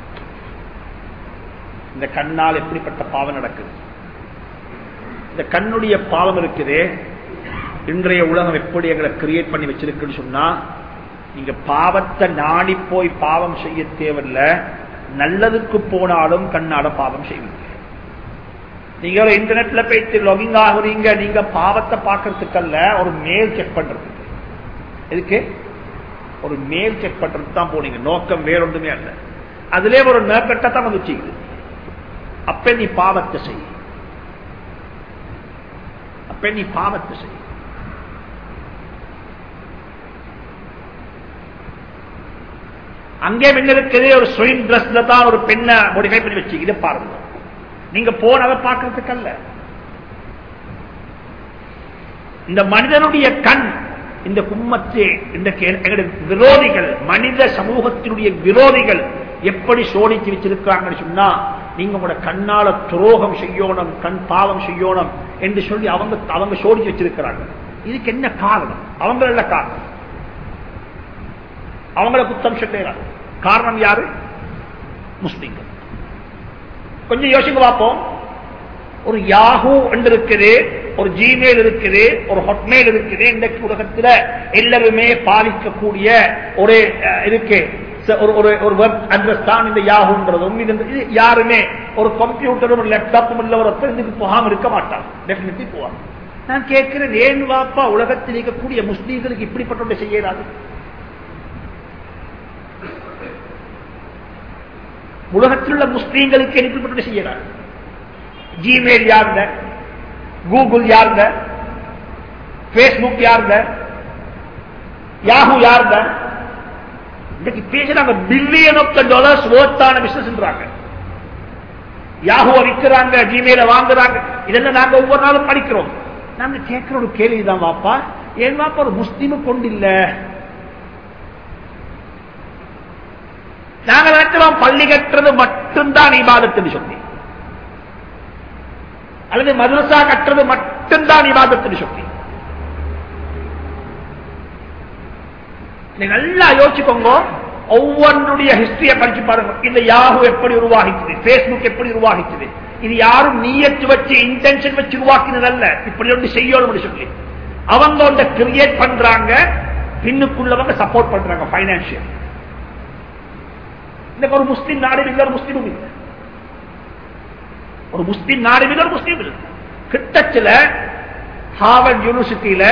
இந்த கண்ணால் எப்படிப்பட்ட பாவம் நடக்குது இந்த கண்ணுடைய பாவம் இருக்குது இன்றைய உலகம் எப்படி எங்களை கிரியேட் பண்ணி வச்சிருக்குன்னு சொன்னா நீங்க பாவத்தை நாடி போய் பாவம் செய்ய தேவையில்ல நல்லதுக்கு போனாலும் கண்ணால பாவம் செய்வீங்க நீங்க ஒரு இன்டர்நெட்ல போயிட்டு லாகிங் ஆகுறீங்க நீங்க பாவத்தை பார்க்கறதுக்கல்ல ஒரு மேல் செக் பண்றதுக்கு எதுக்கு ஒரு மேல் செக் பண்றதுக்கு தான் போனீங்க நோக்கம் வேற ஒன்றுமே அல்ல அதுல ஒரு நோக்கத்தை தான் வந்து செய்யுது அப்ப நீ பாவத்தை செய் அப்ப நீ பாவத்தை செய் அங்கே பெண் இருக்குது ஒரு ஸ்விம் ட்ரெஸ்ல தான் ஒரு பெண்ணை மோடிஃபை பண்ணி வச்சு இதை பாருங்க நீங்க போனதை பார்க்கறதுக்கு அல்ல இந்த மனிதனுடைய கண் இந்த கும்மத்து இந்த விரோதிகள் மனித சமூகத்தினுடைய விரோதிகள் எப்படி சோடிச்சு வச்சிருக்காங்கன்னு சொன்னா நீங்க உங்களோட கண்ணால துரோகம் செய்யணும் கண் பாவம் செய்யணும் என்று சொல்லி அவங்க அவங்க சோடிச்சு வச்சிருக்கிறாங்க இதுக்கு என்ன காரணம் அவங்கள காரணம் அவங்கள குத்தம் சொல்லுறாங்க காரணம் யாரு முஸ்லிம்கள் கொஞ்சம் யோசிங்க பார்ப்போம் ஒரு யாஹூ என்று இருக்குது ஒரு ஜிமெயில் இருக்குது ஒரு ஹொட்மெயில் இருக்குது இன்றைக்கு உலகத்தில் எல்லாருமே பாதிக்கக்கூடிய ஒரு அஹ், இருக்கு ச- ஒரு ஒரு ஒரு வெப் அட்ரஸ் தான் இந்த யாஹூன்றதும் இது இது யாருமே ஒரு கம்ப்யூட்டரும் ஒரு லேப்டாப்பும் உள்ள ஒரு ஒருத்தர் இதுக்கு போகாம இருக்க மாட்டாங்க டெஃபினெட்லி போவாங்க நான் கேட்கிறேன் ஏன் வாப்பா உலகத்தில் இருக்கக்கூடிய முஸ்லீம்களுக்கு இப்படிப்பட்ட ஒன்றை செய்யறாது உலகத்தில் உள்ள முஸ்லீம்களுக்கு இப்படிப்பட்ட ஒன்றை செய்யறாரு ஜிமெயில் யாருங்க கூகுள் யாருங்க பேஸ்புக் யாருங்க யாஹூ யாருங்க இன்னைக்கு பேசுறாங்க பில்லியன் ஆஃப் த டாலர்ஸ் ஓத்தான பிசினஸ்ன்றாங்க யாஹூவை விற்கிறாங்க ஜிமெயில வாங்குறாங்க இதெல்லாம் நாங்க ஒவ்வொரு நாளும் படிக்கிறோம் நாங்க கேட்கிற ஒரு கேள்விதான் வாப்பா ஏன் வாப்பா ஒரு முஸ்லீமு கொண்டு இல்ல நாங்க நினைக்கிறோம் பள்ளி கட்டுறது மட்டும்தான் இபாதத்துன்னு சொல்லி அல்லது மதுரசா கட்டுறது மட்டும்தான் இபாதத்துன்னு சொல்லி நீங்க நல்லா யோசிச்சுக்கோங்க ஒவ்வொன்றுடைய ஹிஸ்டரியை படிச்சு பாருங்க இந்த யாஹூ எப்படி உருவாகிச்சது பேஸ்புக் எப்படி உருவாகிச்சது இது யாரும் நீயத்து வச்சு இன்டென்ஷன் வச்சு உருவாக்கினதல்ல இப்படி ஒன்று செய்யணும் சொல்லி அவங்க ஒன்றை கிரியேட் பண்றாங்க பின்னுக்குள்ளவங்க சப்போர்ட் பண்றாங்க பைனான்சியல் இன்னைக்கு ஒரு முஸ்லீம் நாடு இல்லை ஒரு முஸ்லீமும் இல்லை ஒரு முஸ்லீம் நாடு இல்லை ஒரு முஸ்லீம் இல்லை கிட்டச்சில ஹார்வர்ட் யூனிவர்சிட்டியில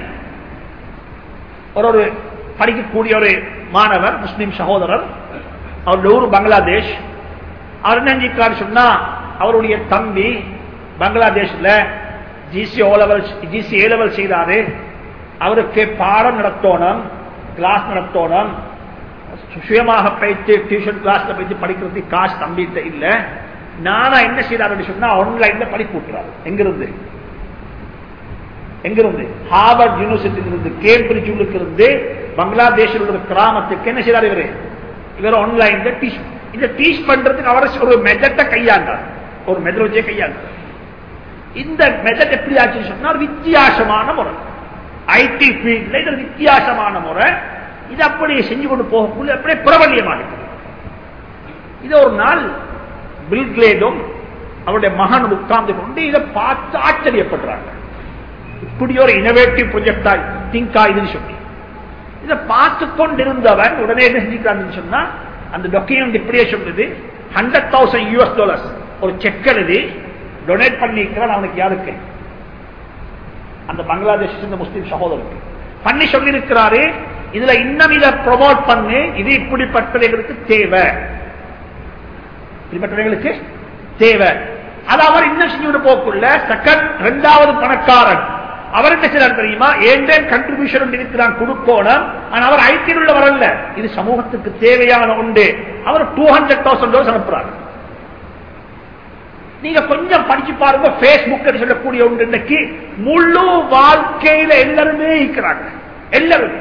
ஒரு ஒரு படிக்கக்கூடிய ஒரு மாணவர் முஸ்லிம் சகோதரர் அவருடைய ஊர் பங்களாதேஷ் அவர் என்ன செஞ்சிருக்காரு சொன்னா அவருடைய தம்பி பங்களாதேஷ்ல GC O level GC A level செய்தாரு அவருக்கு பாடம் நடத்தணும் கிளாஸ் நடத்தணும் சுயமாக போயிட்டு டியூஷன் கிளாஸ்ல போயிட்டு படிக்கிறதுக்கு காசு தம்பிட்ட இல்ல நானா என்ன செய்யறாரு சொன்னா ஆன்லைன்ல படிப்பு விட்டுறாரு எங்கிருந்து எங்கிருந்து ஹார்வர்ட் யூனிவர்சிட்டியில இருந்து கேம்பிரிட்ஜ் இருந்து பங்களாதேஷில் உள்ள கிராமத்துக்கு என்ன செய்யறாரு இவரு இவர் ஆன்லைன்ல டீச் இந்த டீச் பண்றதுக்கு அவர் ஒரு மெத்தட்டை கையாண்டார் ஒரு மெத்தட் கையாண்டார் இந்த மெத்தட் எப்படி ஆச்சுன்னு சொன்னா ஒரு வித்தியாசமான முறை ஐடி ஃபீல்ட்ல இது ஒரு வித்தியாசமான முறை இது அப்படியே செஞ்சு கொண்டு போகக்குள்ள அப்படியே பிரபல்யமாக இது ஒரு நாள் பில்கிளேடும் அவருடைய மகன் உட்கார்ந்து கொண்டு இதை பார்த்து ஆச்சரியப்படுறாங்க இப்படி ஒரு இனோவேட்டிவ் ப்ரொஜெக்டா திங்கா இதுன்னு சொல்லி இதை பார்த்து கொண்டிருந்தவர் உடனே என்ன செஞ்சுக்கிறான்னு சொன்னா அந்த டாக்குமெண்ட் இப்படியே சொல்லுது ஹண்ட்ரட் தௌசண்ட் யூஎஸ் டாலர்ஸ் ஒரு செக் எழுதி டொனேட் பண்ணிக்கிறான் அவனுக்கு யாருக்கு அந்த பங்களாதேஷ் இந்த முஸ்லீம் சகோதரருக்கு பண்ணி சொல்லியிருக்கிறாரு இதுல இன்னும் இதை ப்ரொமோட் பண்ணி இது இப்படிப்பட்டவைகளுக்கு தேவை இப்படிப்பட்டவைகளுக்கு தேவை அது அவர் இன்னும் செஞ்சு போக்குள்ள செகண்ட் இரண்டாவது பணக்காரன் அவர் என்ன செய்யறாரு தெரியுமா ஏன் கண்ட்ரிபியூஷன் இருக்கிறான் கொடுக்கணும் ஆனா அவர் ஐக்கியம் உள்ளவர் அல்ல இது சமூகத்துக்கு தேவையான உண்டு அவர் டூ ஹண்ட்ரட் தௌசண்ட் டாலர்ஸ் அனுப்புறாரு நீங்க கொஞ்சம் படிச்சு பாருங்க பேஸ்புக் சொல்லக்கூடிய ஒன்று இன்னைக்கு முழு வாழ்க்கையில எல்லாருமே இருக்கிறாங்க எல்லாருமே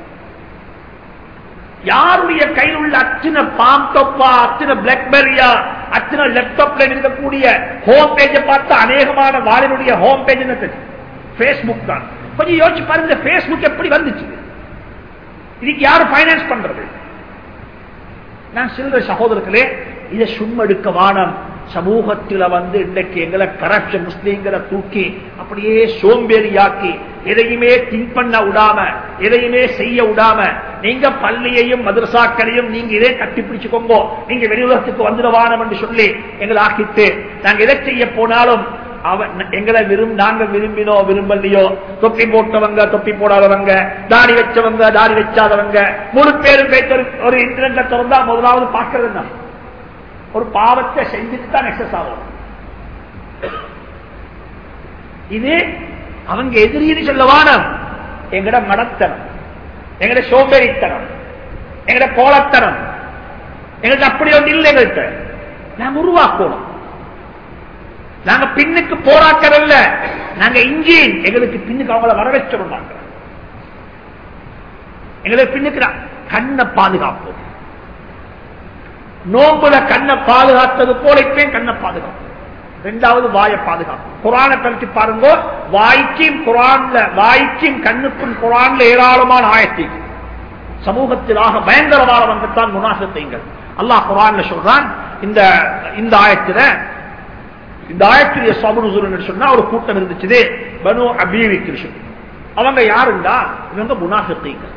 யாருடைய கையில் உள்ள அத்தனை பாம்டோப்பா அத்தனை பிளாக்பெரியா அத்தனை லேப்டாப்ல இருக்கக்கூடிய ஹோம் பேஜை பார்த்து அநேகமான வாலினுடைய ஹோம் பேஜ் என்ன தெரியும் பேஸ்புக் தான் கொஞ்சம் யோசிச்சு பாருங்க பேஸ்புக் எப்படி வந்துச்சு இதுக்கு யாரு பைனான்ஸ் பண்றது நான் சில்லற சகோதரர்களே இதை சும்மெடுக்க வானம் சமூகத்தில் வந்து இன்றைக்கு எங்களை கரப்ஷன் முஸ்லீம்களை தூக்கி அப்படியே சோம்பேறியாக்கி எதையுமே திங்க் பண்ண விடாம எதையுமே செய்ய விடாம நீங்க பள்ளியையும் மதரசாக்களையும் நீங்க இதே கட்டி பிடிச்சுக்கோங்க நீங்க வெளியுலகத்துக்கு வந்துடுவானம் என்று சொல்லி எங்களை ஆக்கிட்டு நாங்க எதை செய்ய போனாலும் அவன் எங்களை விரும்ப நாங்க விரும்பினோ விரும்பலையோ தொப்பி போட்டவங்க தொப்பி போடாதவங்க தாடி வச்சவங்க தாடி வச்சாதவங்க முழு பேரும் பேச்சு ஒரு இன்டர்நெட்ல திறந்தா முதலாவது பார்க்கறது என்ன ஒரு பாவத்தை செஞ்சுட்டு தான் எக்ஸஸ் ஆகும் இது அவங்க எதிரின்னு சொல்லவானம் எங்கட மடத்தனம் எங்கட சோம்பேறித்தனம் எங்கட கோலத்தனம் எங்கள்ட்ட அப்படி ஒன்று இல்லை எங்கள்கிட்ட நாங்க உருவாக்கணும் நாங்க பின்னுக்கு போராக்கறல்ல நாங்க இன்ஜின் எங்களுக்கு பின்னுக்கு அவங்கள வர வச்சிடும் நாங்க எங்களுக்கு பின்னுக்கு கண்ணை பாதுகாப்போம் நோம்புல கண்ணை பாதுகாத்தது போல இப்பயும் கண்ணை பாதுகாப்போம் ரெண்டாவது வாயை பாதுகாப்பு குரானை பற்றி பாருங்க வாய்க்கும் குரான்ல வாய்க்கும் கண்ணுக்கும் குரான்ல ஏராளமான ஆயத்தி சமூகத்திலாக பயங்கரமான வந்துத்தான் முனாசத்தைங்கள் அல்லாஹ் குரான்ல சொல்றான் இந்த இந்த ஆயத்துல இந்த ஆயத்துடைய சபுருசுரன் சொன்னா ஒரு கூட்டம் இருந்துச்சு பனு அபீவி கிருஷ்ணன் அவங்க யாருண்டா இவங்க முனாசத்தைங்கள்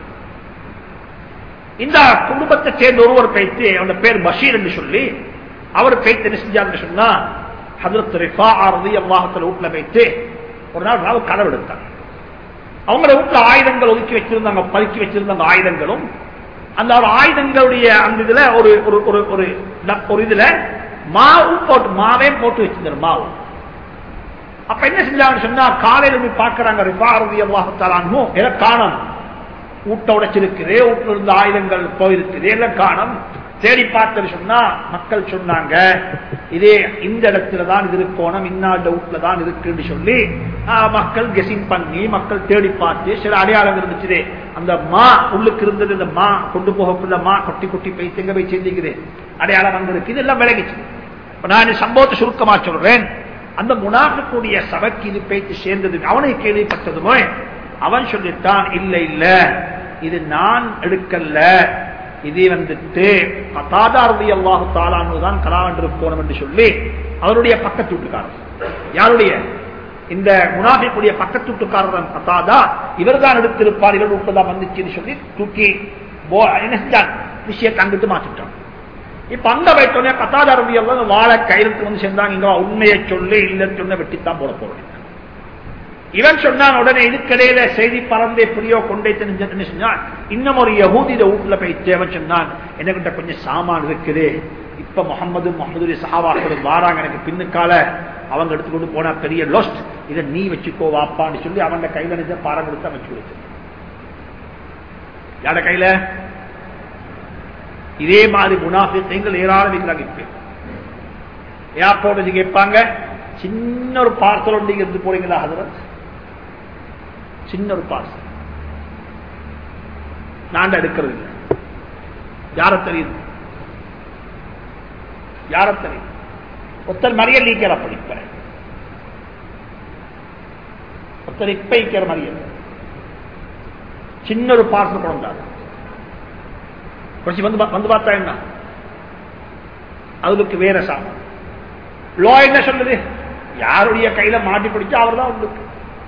இந்த குடும்பத்தை சேர்ந்த ஒருவர் பேச்சு அவன பேர் பஷீர் என்று சொல்லி அவர் பேச்சு என்ன செஞ்சார் சொன்னா ஹதரத் ரிஃபா ஆரதி அல்லாஹத்தில் வீட்டுல வைத்து ஒரு நாள் ராவு கனவு எடுத்தாங்க அவங்கள வீட்டுல ஆயுதங்கள் ஒதுக்கி வச்சிருந்தாங்க பதுக்கி வச்சிருந்தாங்க ஆயுதங்களும் அந்த ஒரு ஆயுதங்களுடைய அந்த இதுல ஒரு ஒரு ஒரு ஒரு ஒரு இதுல மாவு போட்டு மாவே போட்டு வச்சிருந்தாரு மாவு அப்ப என்ன செஞ்சாங்கன்னு சொன்னா காலையில போய் பாக்குறாங்க ரிஃபா ஆரதி அல்லாஹத்தாலும் எதை காணும் ஊட்ட உடைச்சிருக்குது வீட்டுல இருந்த ஆயுதங்கள் போயிருக்குது எல்லாம் காணும் தேடி பார்த்தது சொன்னா மக்கள் சொன்னாங்க இதே இந்த இடத்துல தான் இது இருக்கணும் இன்னாண்ட வீட்டுல தான் இருக்குன்னு சொல்லி மக்கள் கெசிங் பண்ணி மக்கள் தேடி பார்த்து சில அடையாளம் இருந்துச்சு அந்த மா உள்ளுக்கு இருந்தது இந்த மா கொண்டு போகக்குள்ள மா கொட்டி கொட்டி போய் எங்க போய் சேர்ந்துக்குது அடையாளம் வந்திருக்கு இதெல்லாம் விலகிச்சு நான் சம்பவத்தை சுருக்கமா சொல்றேன் அந்த முனாஃபிக்கூடிய சபைக்கு இது பேச்சு சேர்ந்தது அவனை கேள்விப்பட்டதுமோ அவன் சொல்லிட்டான் இல்ல இல்ல இது நான் எடுக்கல இது வந்துட்டு கதாதாரதி அல்லாஹு தாலானுதான் கலாவென்று போனோம் என்று சொல்லி அவருடைய பக்கத்து வீட்டுக்காரர் யாருடைய இந்த முனாஃபிக்குடைய பக்கத்து வீட்டுக்காரர் கதாதா இவர் தான் எடுத்திருப்பார் இவர் வீட்டுதான் வந்துச்சுன்னு சொல்லி தூக்கி என்ன செஞ்சான் விஷயத்தை அங்கிட்டு மாற்றிட்டான் இப்ப அந்த வைத்தோடனே கத்தாதாரதி எல்லாம் வாழ கையெழுத்து வந்து சேர்ந்தாங்க இங்க உண்மையை சொல்லி இல்லைன்னு சொன்ன வெட்டித்தான் போட போறேன் இவன் சொன்னான் உடனே இதுக்கிடையில செய்தி பறந்து எப்படியோ கொண்டே தெரிஞ்சு சொன்னான் இன்னும் ஒரு யகூதி இதை வீட்டுல போய் தேவன் சொன்னான் என்கிட்ட கொஞ்சம் சாமான் இருக்குது இப்ப முகமது முகமது சஹாபாக்கள் வாராங்க எனக்கு பின்னுக்கால அவங்க எடுத்துக்கொண்டு போனா பெரிய லொஸ்ட் இதை நீ வச்சுக்கோ வாப்பான்னு சொல்லி அவன் கையில நிஜ பாரம் கொடுத்தா வச்சு கொடுத்து யார கையில இதே மாதிரி முனாஃபிங்கள் ஏராளம் இருக்கிறாங்க இப்ப ஏர்போர்ட் வச்சு கேட்பாங்க சின்ன ஒரு பார்சல் ஒன்று எடுத்து போறீங்களா ஹதரத் சின்ன ஒரு பார்சல் நான் எடுக்கிறது இல்லை யார தெரியுது யார தெரியுது ஒருத்தர் மறியல் நீக்கிற அப்படி இப்ப ஒருத்தர் இப்ப இருக்கிற மறியல் சின்ன ஒரு பார்சல் கொண்டாரு கொஞ்சம் வந்து வந்து பார்த்தா என்ன அதுக்கு வேற சாமான் லோ என்ன சொல்லுது யாருடைய கையில மாட்டி பிடிச்சா அவர் தான் உங்களுக்கு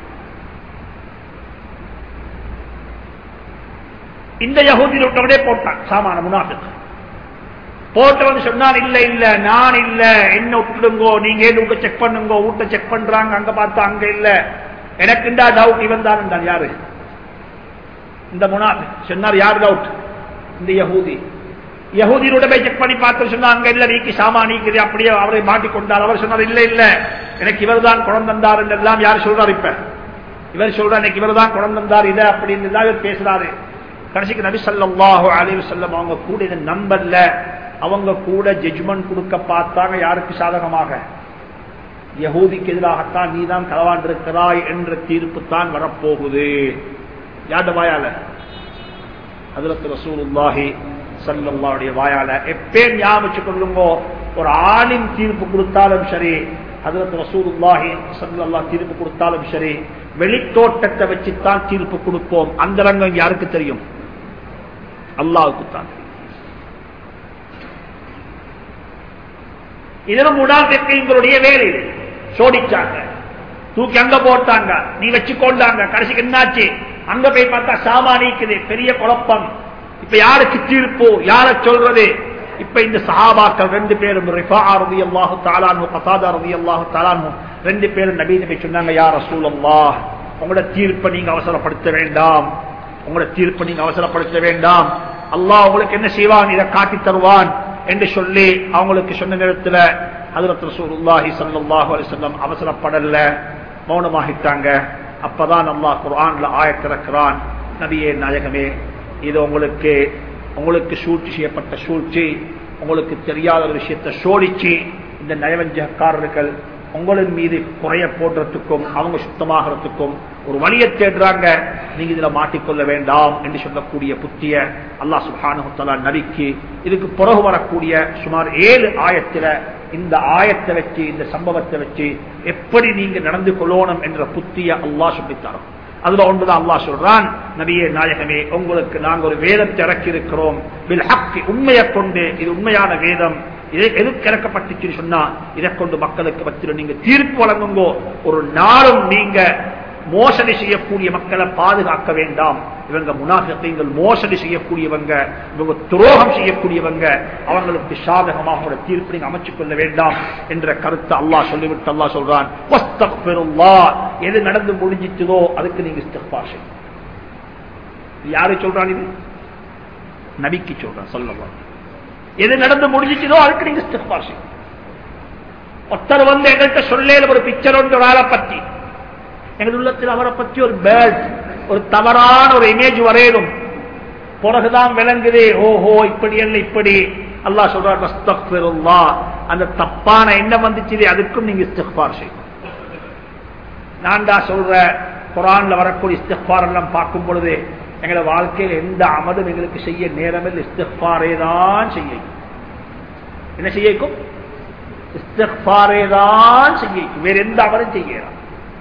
இந்த யகுதி விட்டவனே போட்டான் சாமான முனாஃபிக் போட்டவன் சொன்னான் இல்ல இல்ல நான் இல்ல என்ன விட்டுடுங்கோ நீங்க ஏன் வீட்டை செக் பண்ணுங்க வீட்டை செக் பண்றாங்க அங்க பார்த்தா அங்க இல்ல எனக்குண்டா டவுட் இவன் தான் யாரு இந்த முனாஃபிக் சொன்னார் யார் டவுட் இந்த யகூதி யகூதியோட போய் செக் பண்ணி பார்த்து சொன்னா அங்க இல்ல நீக்கி சாமா நீக்குது அப்படியே அவரை மாட்டிக்கொண்டார் அவர் சொன்னார் இல்ல இல்ல எனக்கு இவர் தான் குணம் தந்தார் எல்லாம் யார் சொல்றாரு இப்ப இவர் சொல்றார் எனக்கு இவர் தான் குணம் தந்தார் இதை அப்படின்னு தான் இவர் பேசுறாரு கடைசிக்கு நபி சல்லாஹு அலைவு செல்லம் அவங்க கூட இதை நம்பர்ல அவங்க கூட ஜட்ஜ்மெண்ட் கொடுக்க பார்த்தாங்க யாருக்கு சாதகமாக யகூதிக்கு எதிராகத்தான் நீ தான் களவாண்டிருக்கிறாய் என்ற தீர்ப்பு தான் வரப்போகுது யார்ட வாயால அதிரத்து ரசூலுல்லாஹி சல்லாவுடைய வாயால எப்பே ஞாபகம் கொள்ளுங்கோ ஒரு ஆணின் தீர்ப்பு கொடுத்தாலும் சரி அதிரத்து ரசூலுல்லாஹி சல்லல்லா தீர்ப்பு கொடுத்தாலும் சரி வெளித்தோட்டத்தை வச்சுத்தான் தீர்ப்பு கொடுப்போம் அந்த ரங்கம் யாருக்கு தெரியும் அல்லாவுக்கு தான் இதனும் உடாத்திற்கு எங்களுடைய வேலை சோடிச்சாங்க தூக்கி அங்க போட்டாங்க நீ வச்சுக்கொண்டாங்க கடைசிக்கு என்னாச்சு அங்க போய் பார்த்தா சாமா நீக்குது பெரிய குழப்பம் இப்ப யாருக்கு தீர்ப்பு யார சொல்றது இப்ப இந்த சஹாபாக்கள் ரெண்டு பேரும் ரிஃபாரதி அல்லாஹு தாலானு கசாதா ரதி அல்லாஹு தாலானு ரெண்டு பேரும் நபி நபி சொன்னாங்க யார் ரசூல் அல்லாஹ் உங்களோட தீர்ப்பை நீங்க அவசரப்படுத்த வேண்டாம் உங்களோட தீர்ப்பை நீங்க அவசரப்படுத்த வேண்டாம் அல்லாஹ் உங்களுக்கு என்ன செய்வான் இதை காட்டி தருவான் என்று சொல்லி அவங்களுக்கு சொன்ன நேரத்தில் ஹதரத் ரசூலுல்லாஹி ஸல்லல்லாஹு அலைஹி வஸல்லம் அவசரப்படல மௌனமாகிட்டாங்க அப்பதான் அல்லாஹ் குர்ஆன்ல ஆயத்திறக்கிறான் நபியே நாயகமே இது உங்களுக்கு உங்களுக்கு சூழ்ச்சி செய்யப்பட்ட சூழ்ச்சி உங்களுக்கு தெரியாத ஒரு விஷயத்தை சோடிச்சு இந்த நயவஞ்சகக்காரர்கள் உங்களின் மீது குறைய போடுறதுக்கும் அவங்க சுத்தமாகறதுக்கும் ஒரு வழியை தேடுறாங்க நீங்க இதுல மாட்டிக்கொள்ள வேண்டாம் என்று சொல்லக்கூடிய புத்திய அல்லாஹ் சுபானுத்தலா நபிக்கு இதுக்கு பிறகு வரக்கூடிய சுமார் ஏழு ஆயத்தில இந்த ஆயத்தை வச்சு இந்த சம்பவத்தை வச்சு எப்படி நீங்க நடந்து கொள்ளணும் என்ற புத்திய அல்லாஹ் சொல்லித்தரோம் அதுல ஒன்றுதான் அல்லாஹ் சொல்றான் நபியே நாயகமே உங்களுக்கு நாங்க ஒரு வேதத்தை இறக்கி இருக்கிறோம் உண்மையை கொண்டு இது உண்மையான வேதம் இதை எதுக்கு இறக்கப்பட்டுச்சுன்னு சொன்னா இதை கொண்டு மக்களுக்கு பத்திர நீங்க தீர்ப்பு வழங்குங்கோ ஒரு நாளும் நீங்க மோசடி செய்யக்கூடிய மக்களை பாதுகாக்க வேண்டாம் இவங்க முனாஃபிகள் மோசடி செய்யக்கூடியவங்க இவங்க துரோகம் செய்யக்கூடியவங்க அவங்களுக்கு சாதகமாக ஒரு தீர்ப்பு நீங்க அமைச்சுக் கொள்ள வேண்டாம் என்ற கருத்தை அல்லாஹ் சொல்லிவிட்டு அல்லாஹ் சொல்றான் எது நடந்து முடிஞ்சிச்சதோ அதுக்கு நீங்க இஸ்திஃபார் செய்யும் யாரு சொல்றான் இது நபிக்கு சொல்றான் சொல்லலாம் எது நடந்து முடிஞ்சிச்சதோ அதுக்கு நீங்க இஸ்திஃபார் செய்யும் ஒருத்தர் வந்து எங்கள்கிட்ட சொல்ல ஒரு பிக்சர் ஒன்று ஒரு ஆளை பத்தி எங்கள் உள்ளத்தில் அவரை பற்றி ஒரு பேட் ஒரு தவறான ஒரு இமேஜ் வரையணும் பிறகுதான் விளங்குதே ஓஹோ இப்படி அல்ல இப்படி அல்லா சொல்றார் அந்த தப்பான எண்ணம் வந்துச்சு அதுக்கும் நீங்க இஸ்திஃபார் செய்யும் நான்டா சொல்ற குரான்ல வரக்கூடிய இஸ்திஃபார் எல்லாம் பார்க்கும் பொழுது எங்களை வாழ்க்கையில் எந்த அமதும் எங்களுக்கு செய்ய நேரமில் இஸ்திஃபாரே தான் செய்ய என்ன செய்யக்கும் இஸ்திஃபாரே தான் செய்ய வேற எந்த அமலும் செய்யலாம்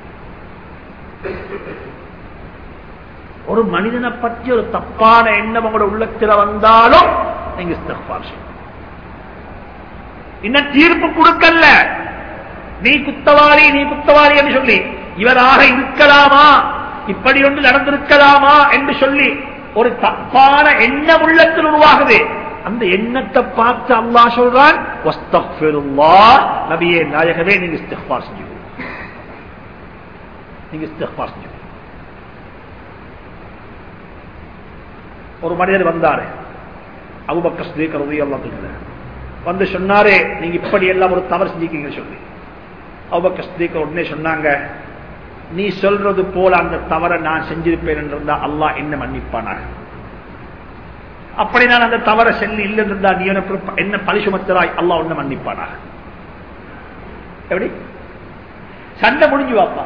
ஒரு மனிதனை பற்றி ஒரு தப்பான எண்ணம் உங்களோட உள்ளத்தில் வந்தாலும் நீங்க இஸ்திஃபார் செய்யணும் இன்னும் தீர்ப்பு கொடுக்கல நீ குத்தவாளி நீ குத்தவாளி என்று சொல்லி இவராக இருக்கலாமா இப்படி ஒன்று நடந்திருக்கலாமா என்று சொல்லி ஒரு தப்பான எண்ணம் உள்ளத்தில் உருவாகுது அந்த எண்ணத்தை பார்த்து அல்லா சொல்றான் நபியே நாயகமே நீங்க இஸ்திஃபார் செஞ்சு நீங்க இஸ்திஃபார் செஞ்சு ஒரு மனிதர் வந்தாரு அபுபக்க ஸ்ரீகரதி எல்லாம் வந்து சொன்னாரே நீங்க இப்படி எல்லாம் ஒரு தவறு செஞ்சிருக்கீங்க சொல்லி அபுபக்க ஸ்ரீகர் உடனே சொன்னாங்க நீ சொல்றது போல அந்த தவறை நான் செஞ்சிருப்பேன் என்றிருந்தா அல்லாஹ் என்ன மன்னிப்பானாக அப்படி நான் அந்த தவறை செல்லி இல்லை இருந்தா நீ எனக்கு என்ன பழி சுமத்தராய் அல்லாஹ் ஒண்ணு மன்னிப்பானாக எப்படி சண்டை முடிஞ்சு வாப்பா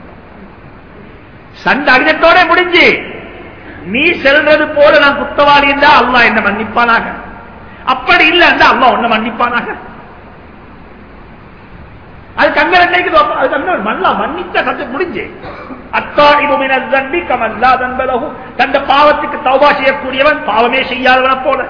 சண்டை அடிதத்தோட முடிஞ்சு நீ செல்றது போல நான் குத்தவாளி இருந்தா அல்லா என்ன மன்னிப்பானாக அப்படி இல்ல இருந்தா அல்லா ஒன்ன மன்னிப்பானாக அது கங்கர் என்னைக்கு அது கங்கர் மல்லா மன்னித்த கத்து முடிஞ்சு தந்த பாவத்துக்கு தௌபா செய்யக்கூடியவன் பாவமே செய்யாதவன போல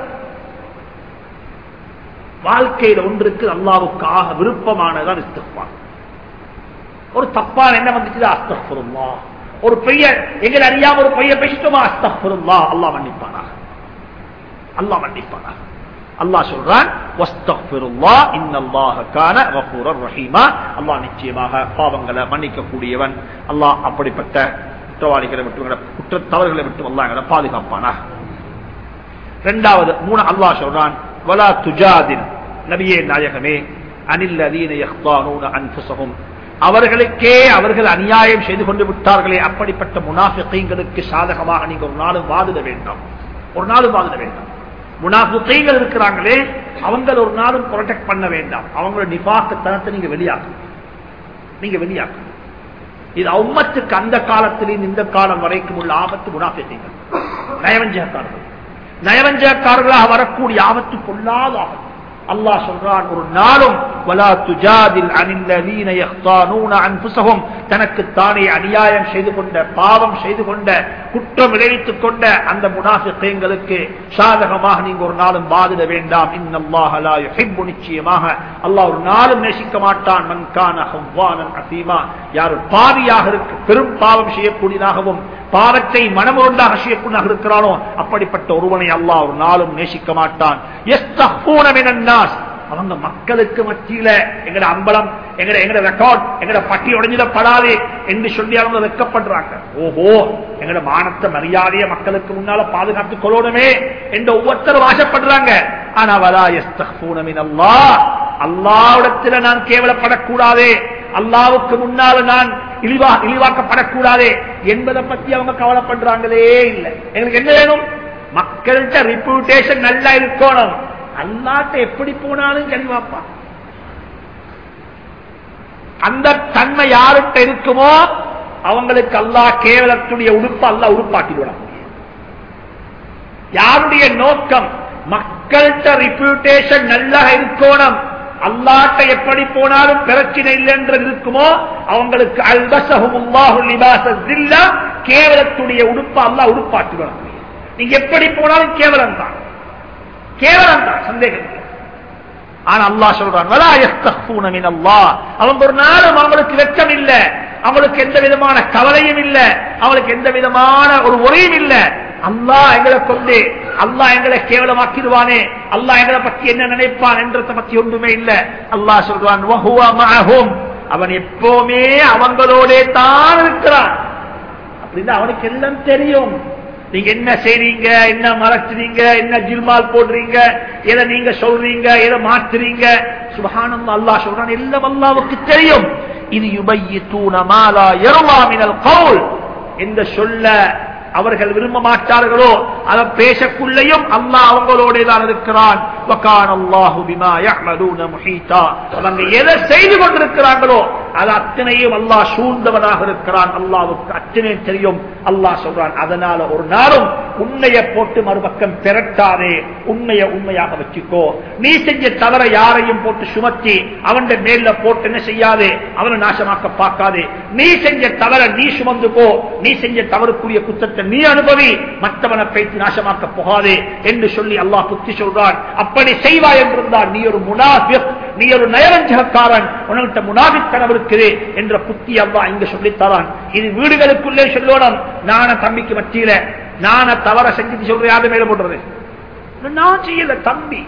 வாழ்க்கையில் ஒன்றுக்கு அல்லாவுக்காக விருப்பமானதான் இஸ்திஃபான் ஒரு தப்பான என்ன வந்துச்சு அஸ்தஃபுருல்லா ஒரு பெய்ய எங்களை அறியாம ஒரு பைய பேசிட்டோமா அஸ்தஃபுருல்லா அல்லாஹ் மன்னிப்பானா அல்லாஹ் மன்னிப்பானா அல்லாஹ் சொல்றான் வஸ்தஃபிருல்லா இன்னல்லாஹ கான கஃபூரர் ரஹீமா அல்லாஹ் நிச்சயமாக பாவங்களை மன்னிக்க கூடியவன் அல்லாஹ் அப்படிப்பட்ட குற்றவாளிகளை விட்டு குற்ற தவறுகளை விட்டு அல்லாஹ் எங்களை பாதுகாப்பானா இரண்டாவது மூணு அல்லாஹ் சொல்றான் வலா துஜாதில் நபியே நாயகமே அனில் அதீன யஹ்தானூன அன்ஃபுஸஹும் அவர்களுக்கே அவர்கள் அநியாயம் செய்து கொண்டு விட்டார்களே அப்படிப்பட்ட முனாஃபிகளுக்கு சாதகமாக நீங்க ஒரு நாளும் வாதிட வேண்டாம் ஒரு நாளும் வாதிட வேண்டாம் முனாஃபிகள் இருக்கிறாங்களே அவங்க ஒரு நாளும் ப்ரொடெக்ட் பண்ண வேண்டாம் அவங்களோட நிபாக்க தனத்தை நீங்க வெளியாக்கும் நீங்க வெளியாக்கும் இது அம்மத்துக்கு அந்த காலத்திலிருந்து இந்த காலம் வரைக்கும் உள்ள ஆபத்து முனாஃபிகள் நயவஞ்சகக்காரர்கள் நயவஞ்சகக்காரர்களாக வரக்கூடிய ஆபத்து பொல்லாத ஆபத்து அல்லாஹ் சொல்றான் ஒரு நாளும் வலா துஜாதில் அனில்லதீன யஹ்தானூன அன்ஃபுஸஹும் தனக்கு தானே அநியாயம் செய்து கொண்ட பாவம் செய்து கொண்ட குற்றம் விளைவித்துக் கொண்ட அந்த முனாஃபிகளுக்கு சாதகமாக நீங்க ஒரு நாளும் வாதிட வேண்டாம் இன்னல்லாஹ லா யுஹிப்பு நிச்சயமாக அல்லாஹ் ஒரு நாளும் நேசிக்க மாட்டான் மன் கான ஹவ்வானன் அசீமா யார் பாவியாக இருக்கு பெரும் பாவம் செய்யக்கூடியதாகவும் பாவத்தை மனமுருண்டாக செய்யக்கூடியதாக இருக்கிறானோ அப்படிப்பட்ட ஒருவனை அல்லாஹ் ஒரு நாளும் நேசிக்க மாட்டான் அவங்க மக்களுக்கு மத்தியில எங்கட அம்பலம் எங்கட எங்கட ரெக்கார்ட் எங்கட பட்டி உடைஞ்சிடப்படாது என்று சொல்லி அவங்க வெக்கப்படுறாங்க ஓஹோ எங்கட மானத்தை மரியாதைய மக்களுக்கு முன்னால பாதுகாத்துக் கொள்ளணுமே என்று ஒவ்வொருத்தரும் ஆசைப்படுறாங்க ஆனா வரா எஸ்தூனமின் அல்லா அல்லாவிடத்துல நான் கேவலப்படக்கூடாதே அல்லாவுக்கு முன்னால நான் இழிவா இழிவாக்கப்படக்கூடாதே என்பதை பத்தி அவங்க கவலைப்படுறாங்களே இல்லை எங்களுக்கு என்ன வேணும் மக்கள்கிட்ட ரிப்பூட்டேஷன் நல்லா இருக்கணும் அல்லாட்ட எப்படி போனாலும் கழிவாப்பா அந்த தன்மை யாருட்ட இருக்குமோ அவங்களுக்கு அல்லா கேவலத்துடைய உடுப்பு அல்ல உடுப்பாக்கிவிட யாருடைய நோக்கம் மக்கள்கிட்ட ரிப்பூட்டேஷன் நல்லா இருக்கணும் அல்லாட்ட எப்படி போனாலும் பிரச்சனை இல்லை என்றது இருக்குமோ அவங்களுக்கு அல்பசகுல்லாஹுல்லிபாசில்லா கேவலத்துடைய உடுப்ப அல்லா உடுப்பாட்டுவாங்க நீங்க எப்படி போனாலும் கேவலம் தான் கேவலம் தான் சந்தேகம் இல்லை. ஆனா அல்லாஹ் சொல்றான் வலா யஸ்தக்ஃபூன மின் அல்லாஹ் அவங்க ஒரு நாளும் அவங்களுக்கு வெட்கம் இல்ல அவங்களுக்கு எந்த விதமான கவலையும் இல்ல அவங்களுக்கு எந்த விதமான ஒரு உரையும் இல்ல அல்லாஹ் எங்களை கொண்டு அல்லாஹ் எங்களை கேவலமாக்கிடுவானே அல்லாஹ் எங்களை பத்தி என்ன நினைப்பான் என்றதை பத்தி ஒன்றுமே இல்ல அல்லாஹ் சொல்றான் வஹுவ மஅஹும் அவன் எப்பவுமே அவங்களோட தான் இருக்கிறான் அப்படின்னு அவனுக்கு எல்லாம் தெரியும் நீங்க என்ன செய்றீங்க என்ன மறைச்சுறீங்க என்ன ஜில்மால் போடுறீங்க எதை நீங்க சொல்றீங்க எதை மாத்துறீங்க சுபஹானம் அல்லாஹ் சொல்றான் எல்லாம் அல்லாவுக்கு தெரியும் இது யுபையித்தூன மாலா எருவாமினல் கவுல் இந்த சொல்ல அவர்கள் விரும்ப மாட்டார்களோ அதை பேசக்குள்ளையும் அல்லாஹ் அவங்களோட தான் இருக்கிறான் வகான் அல்லாஹு பிமா யஅமலூன முஹீதா அவங்க எதை செய்து கொண்டிருக்கிறாங்களோ அது அத்தனையும் அல்லாஹ் சூழ்ந்தவனாக இருக்கிறான் அல்லாஹ்வுக்கு அத்தனை தெரியும் அல்லாஹ் சொல்றான் அதனால ஒரு நாளும் உன்னைய போட்டு மறுபக்கம் திரட்டாதே உண்மைய உண்மையாக வச்சுக்கோ நீ செஞ்ச தவற யாரையும் போட்டு சுமத்தி அவன் மேல போட்டு என்ன செய்யாதே அவனை நாசமாக்க பார்க்காதே நீ செஞ்ச தவற நீ சுமந்துக்கோ நீ செஞ்ச தவறுக்குரிய குத்தத்தை நீ அனுபவி மற்றவனை பேச்சு நாசமாக்க போகாதே என்று சொல்லி அல்லாஹ் புத்தி சொல்றான் அப்படி செய்வாய் என்றிருந்தால் நீ ஒரு முனாஃபிக் நீ ஒரு நயவஞ்சகக்காரன் உனக்கிட்ட முனாபித்தனம் இருக்குது என்ற புத்தி அல்லாஹ் இங்க சொல்லித்தரான் இது வீடுகளுக்குள்ளே சொல்லணும் நான தம்பிக்கு மத்தியில நான தவற செஞ்சு சொல்ற யாரு மேல போடுறது நான் செய்யல தம்பி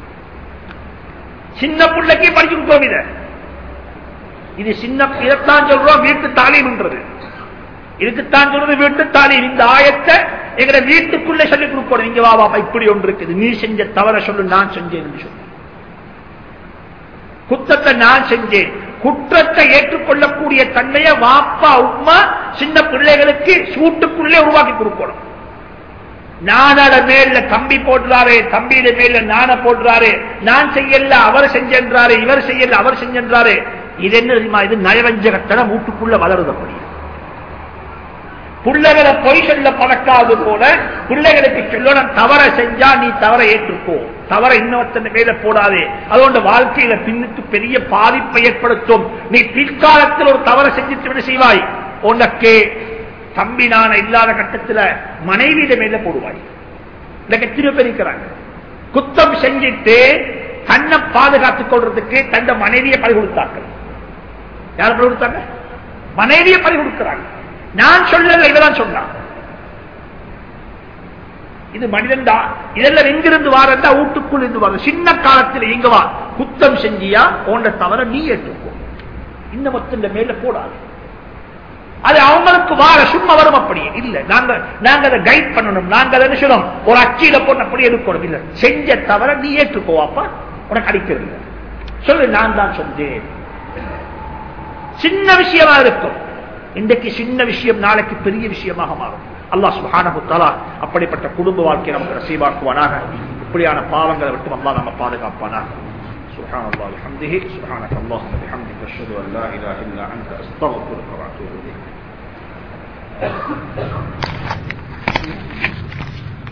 சின்ன பிள்ளைக்கு படிச்சு கொடுத்தோம் இத இது சின்ன இதைத்தான் சொல்றோம் வீட்டு தாலீம்ன்றது இதுக்குத்தான் சொல்றது வீட்டு தாலீம் இந்த ஆயத்தை எங்க வீட்டுக்குள்ளே சொல்லிக் கொடுக்கணும் இங்க வா வா இப்படி ஒன்று இருக்குது நீ செஞ்ச தவற சொல்லு நான் செஞ்சேன் என்று சொல்லு குத்தத்தை நான் செஞ்சேன் குற்றத்தை ஏற்றுக்கொள்ளக்கூடிய தன்மையை வாப்பா உமா சின்ன பிள்ளைகளுக்கு சூட்டுக்குள்ளே உருவாக்கி கொடுக்கணும் நானட மேல தம்பி போடுறாரு தம்பியிட மேல நான போடுறாரு நான் செய்யல அவர் செஞ்சென்றாரு இவர் செய்யல அவர் செஞ்சென்றாரு இது என்ன தெரியுமா இது நயவஞ்சகத்தனம் வீட்டுக்குள்ள வளருது அப்படி பிள்ளைகளை பொய் சொல்ல பழக்காது போல பிள்ளைகளுக்கு சொல்லணும் தவற செஞ்சா நீ தவற ஏற்றுக்கோ தவற இன்னொருத்தன் மேல போடாதே அதோட வாழ்க்கையில பின்னுக்கு பெரிய பாதிப்பை ஏற்படுத்தும் நீ பிற்காலத்தில் ஒரு தவற செஞ்சுட்டு என்ன செய்வாய் உனக்கு தம்பி நான இல்லாத கட்டத்தில் மனைவியிட மேல போடுவாய் இந்த எத்தனை பேர் இருக்கிறாங்க குத்தம் செஞ்சிட்டு தன்னை பாதுகாத்துக் கொள்றதுக்கு தந்த மனைவியை பறி கொடுத்தாங்க யார் பறி கொடுத்தாங்க மனைவியை பறி கொடுக்கிறாங்க நான் சொல்லல இவதான் சொன்னான் இது மனிதன் தான் இதெல்லாம் எங்கிருந்து வாரண்டா வீட்டுக்குள் இருந்து வர சின்ன காலத்தில் எங்க வா குத்தம் செஞ்சியா போன்ற தவற நீ ஏற்றுக்கோ இந்த மொத்தம் மேல போடாது அது அவங்களுக்கு வார சும்மா வரும் அப்படி இல்ல நாங்க நாங்க அதை கைட் பண்ணணும் நாங்க அதை என்ன சொல்லணும் ஒரு அச்சியில போட்டு அப்படி எடுக்கணும் இல்ல செஞ்ச தவற நீ ஏற்றுக்கோவாப்பா உனக்கு அடிக்கிறது சொல்லு நான் தான் சொன்னேன் சின்ன விஷயமா இருக்கும் இன்றைக்கு சின்ன விஷயம் நாளைக்கு பெரிய விஷயமாக மாறும் அல்லாஹ் சுஹானஹு தஆலா அப்படிப்பட்ட குடும்ப வாழ்க்கை நமக்கு நசீபாக்குவானாக இப்படியான பாவங்களை விட்டு அல்லாஹ் நம்ம பாதுகாப்பானாக سبحان الله وبحمده سبحانك اللهم وبحمدك اشهد ان لا اله الا انت استغفرك واتوب اليك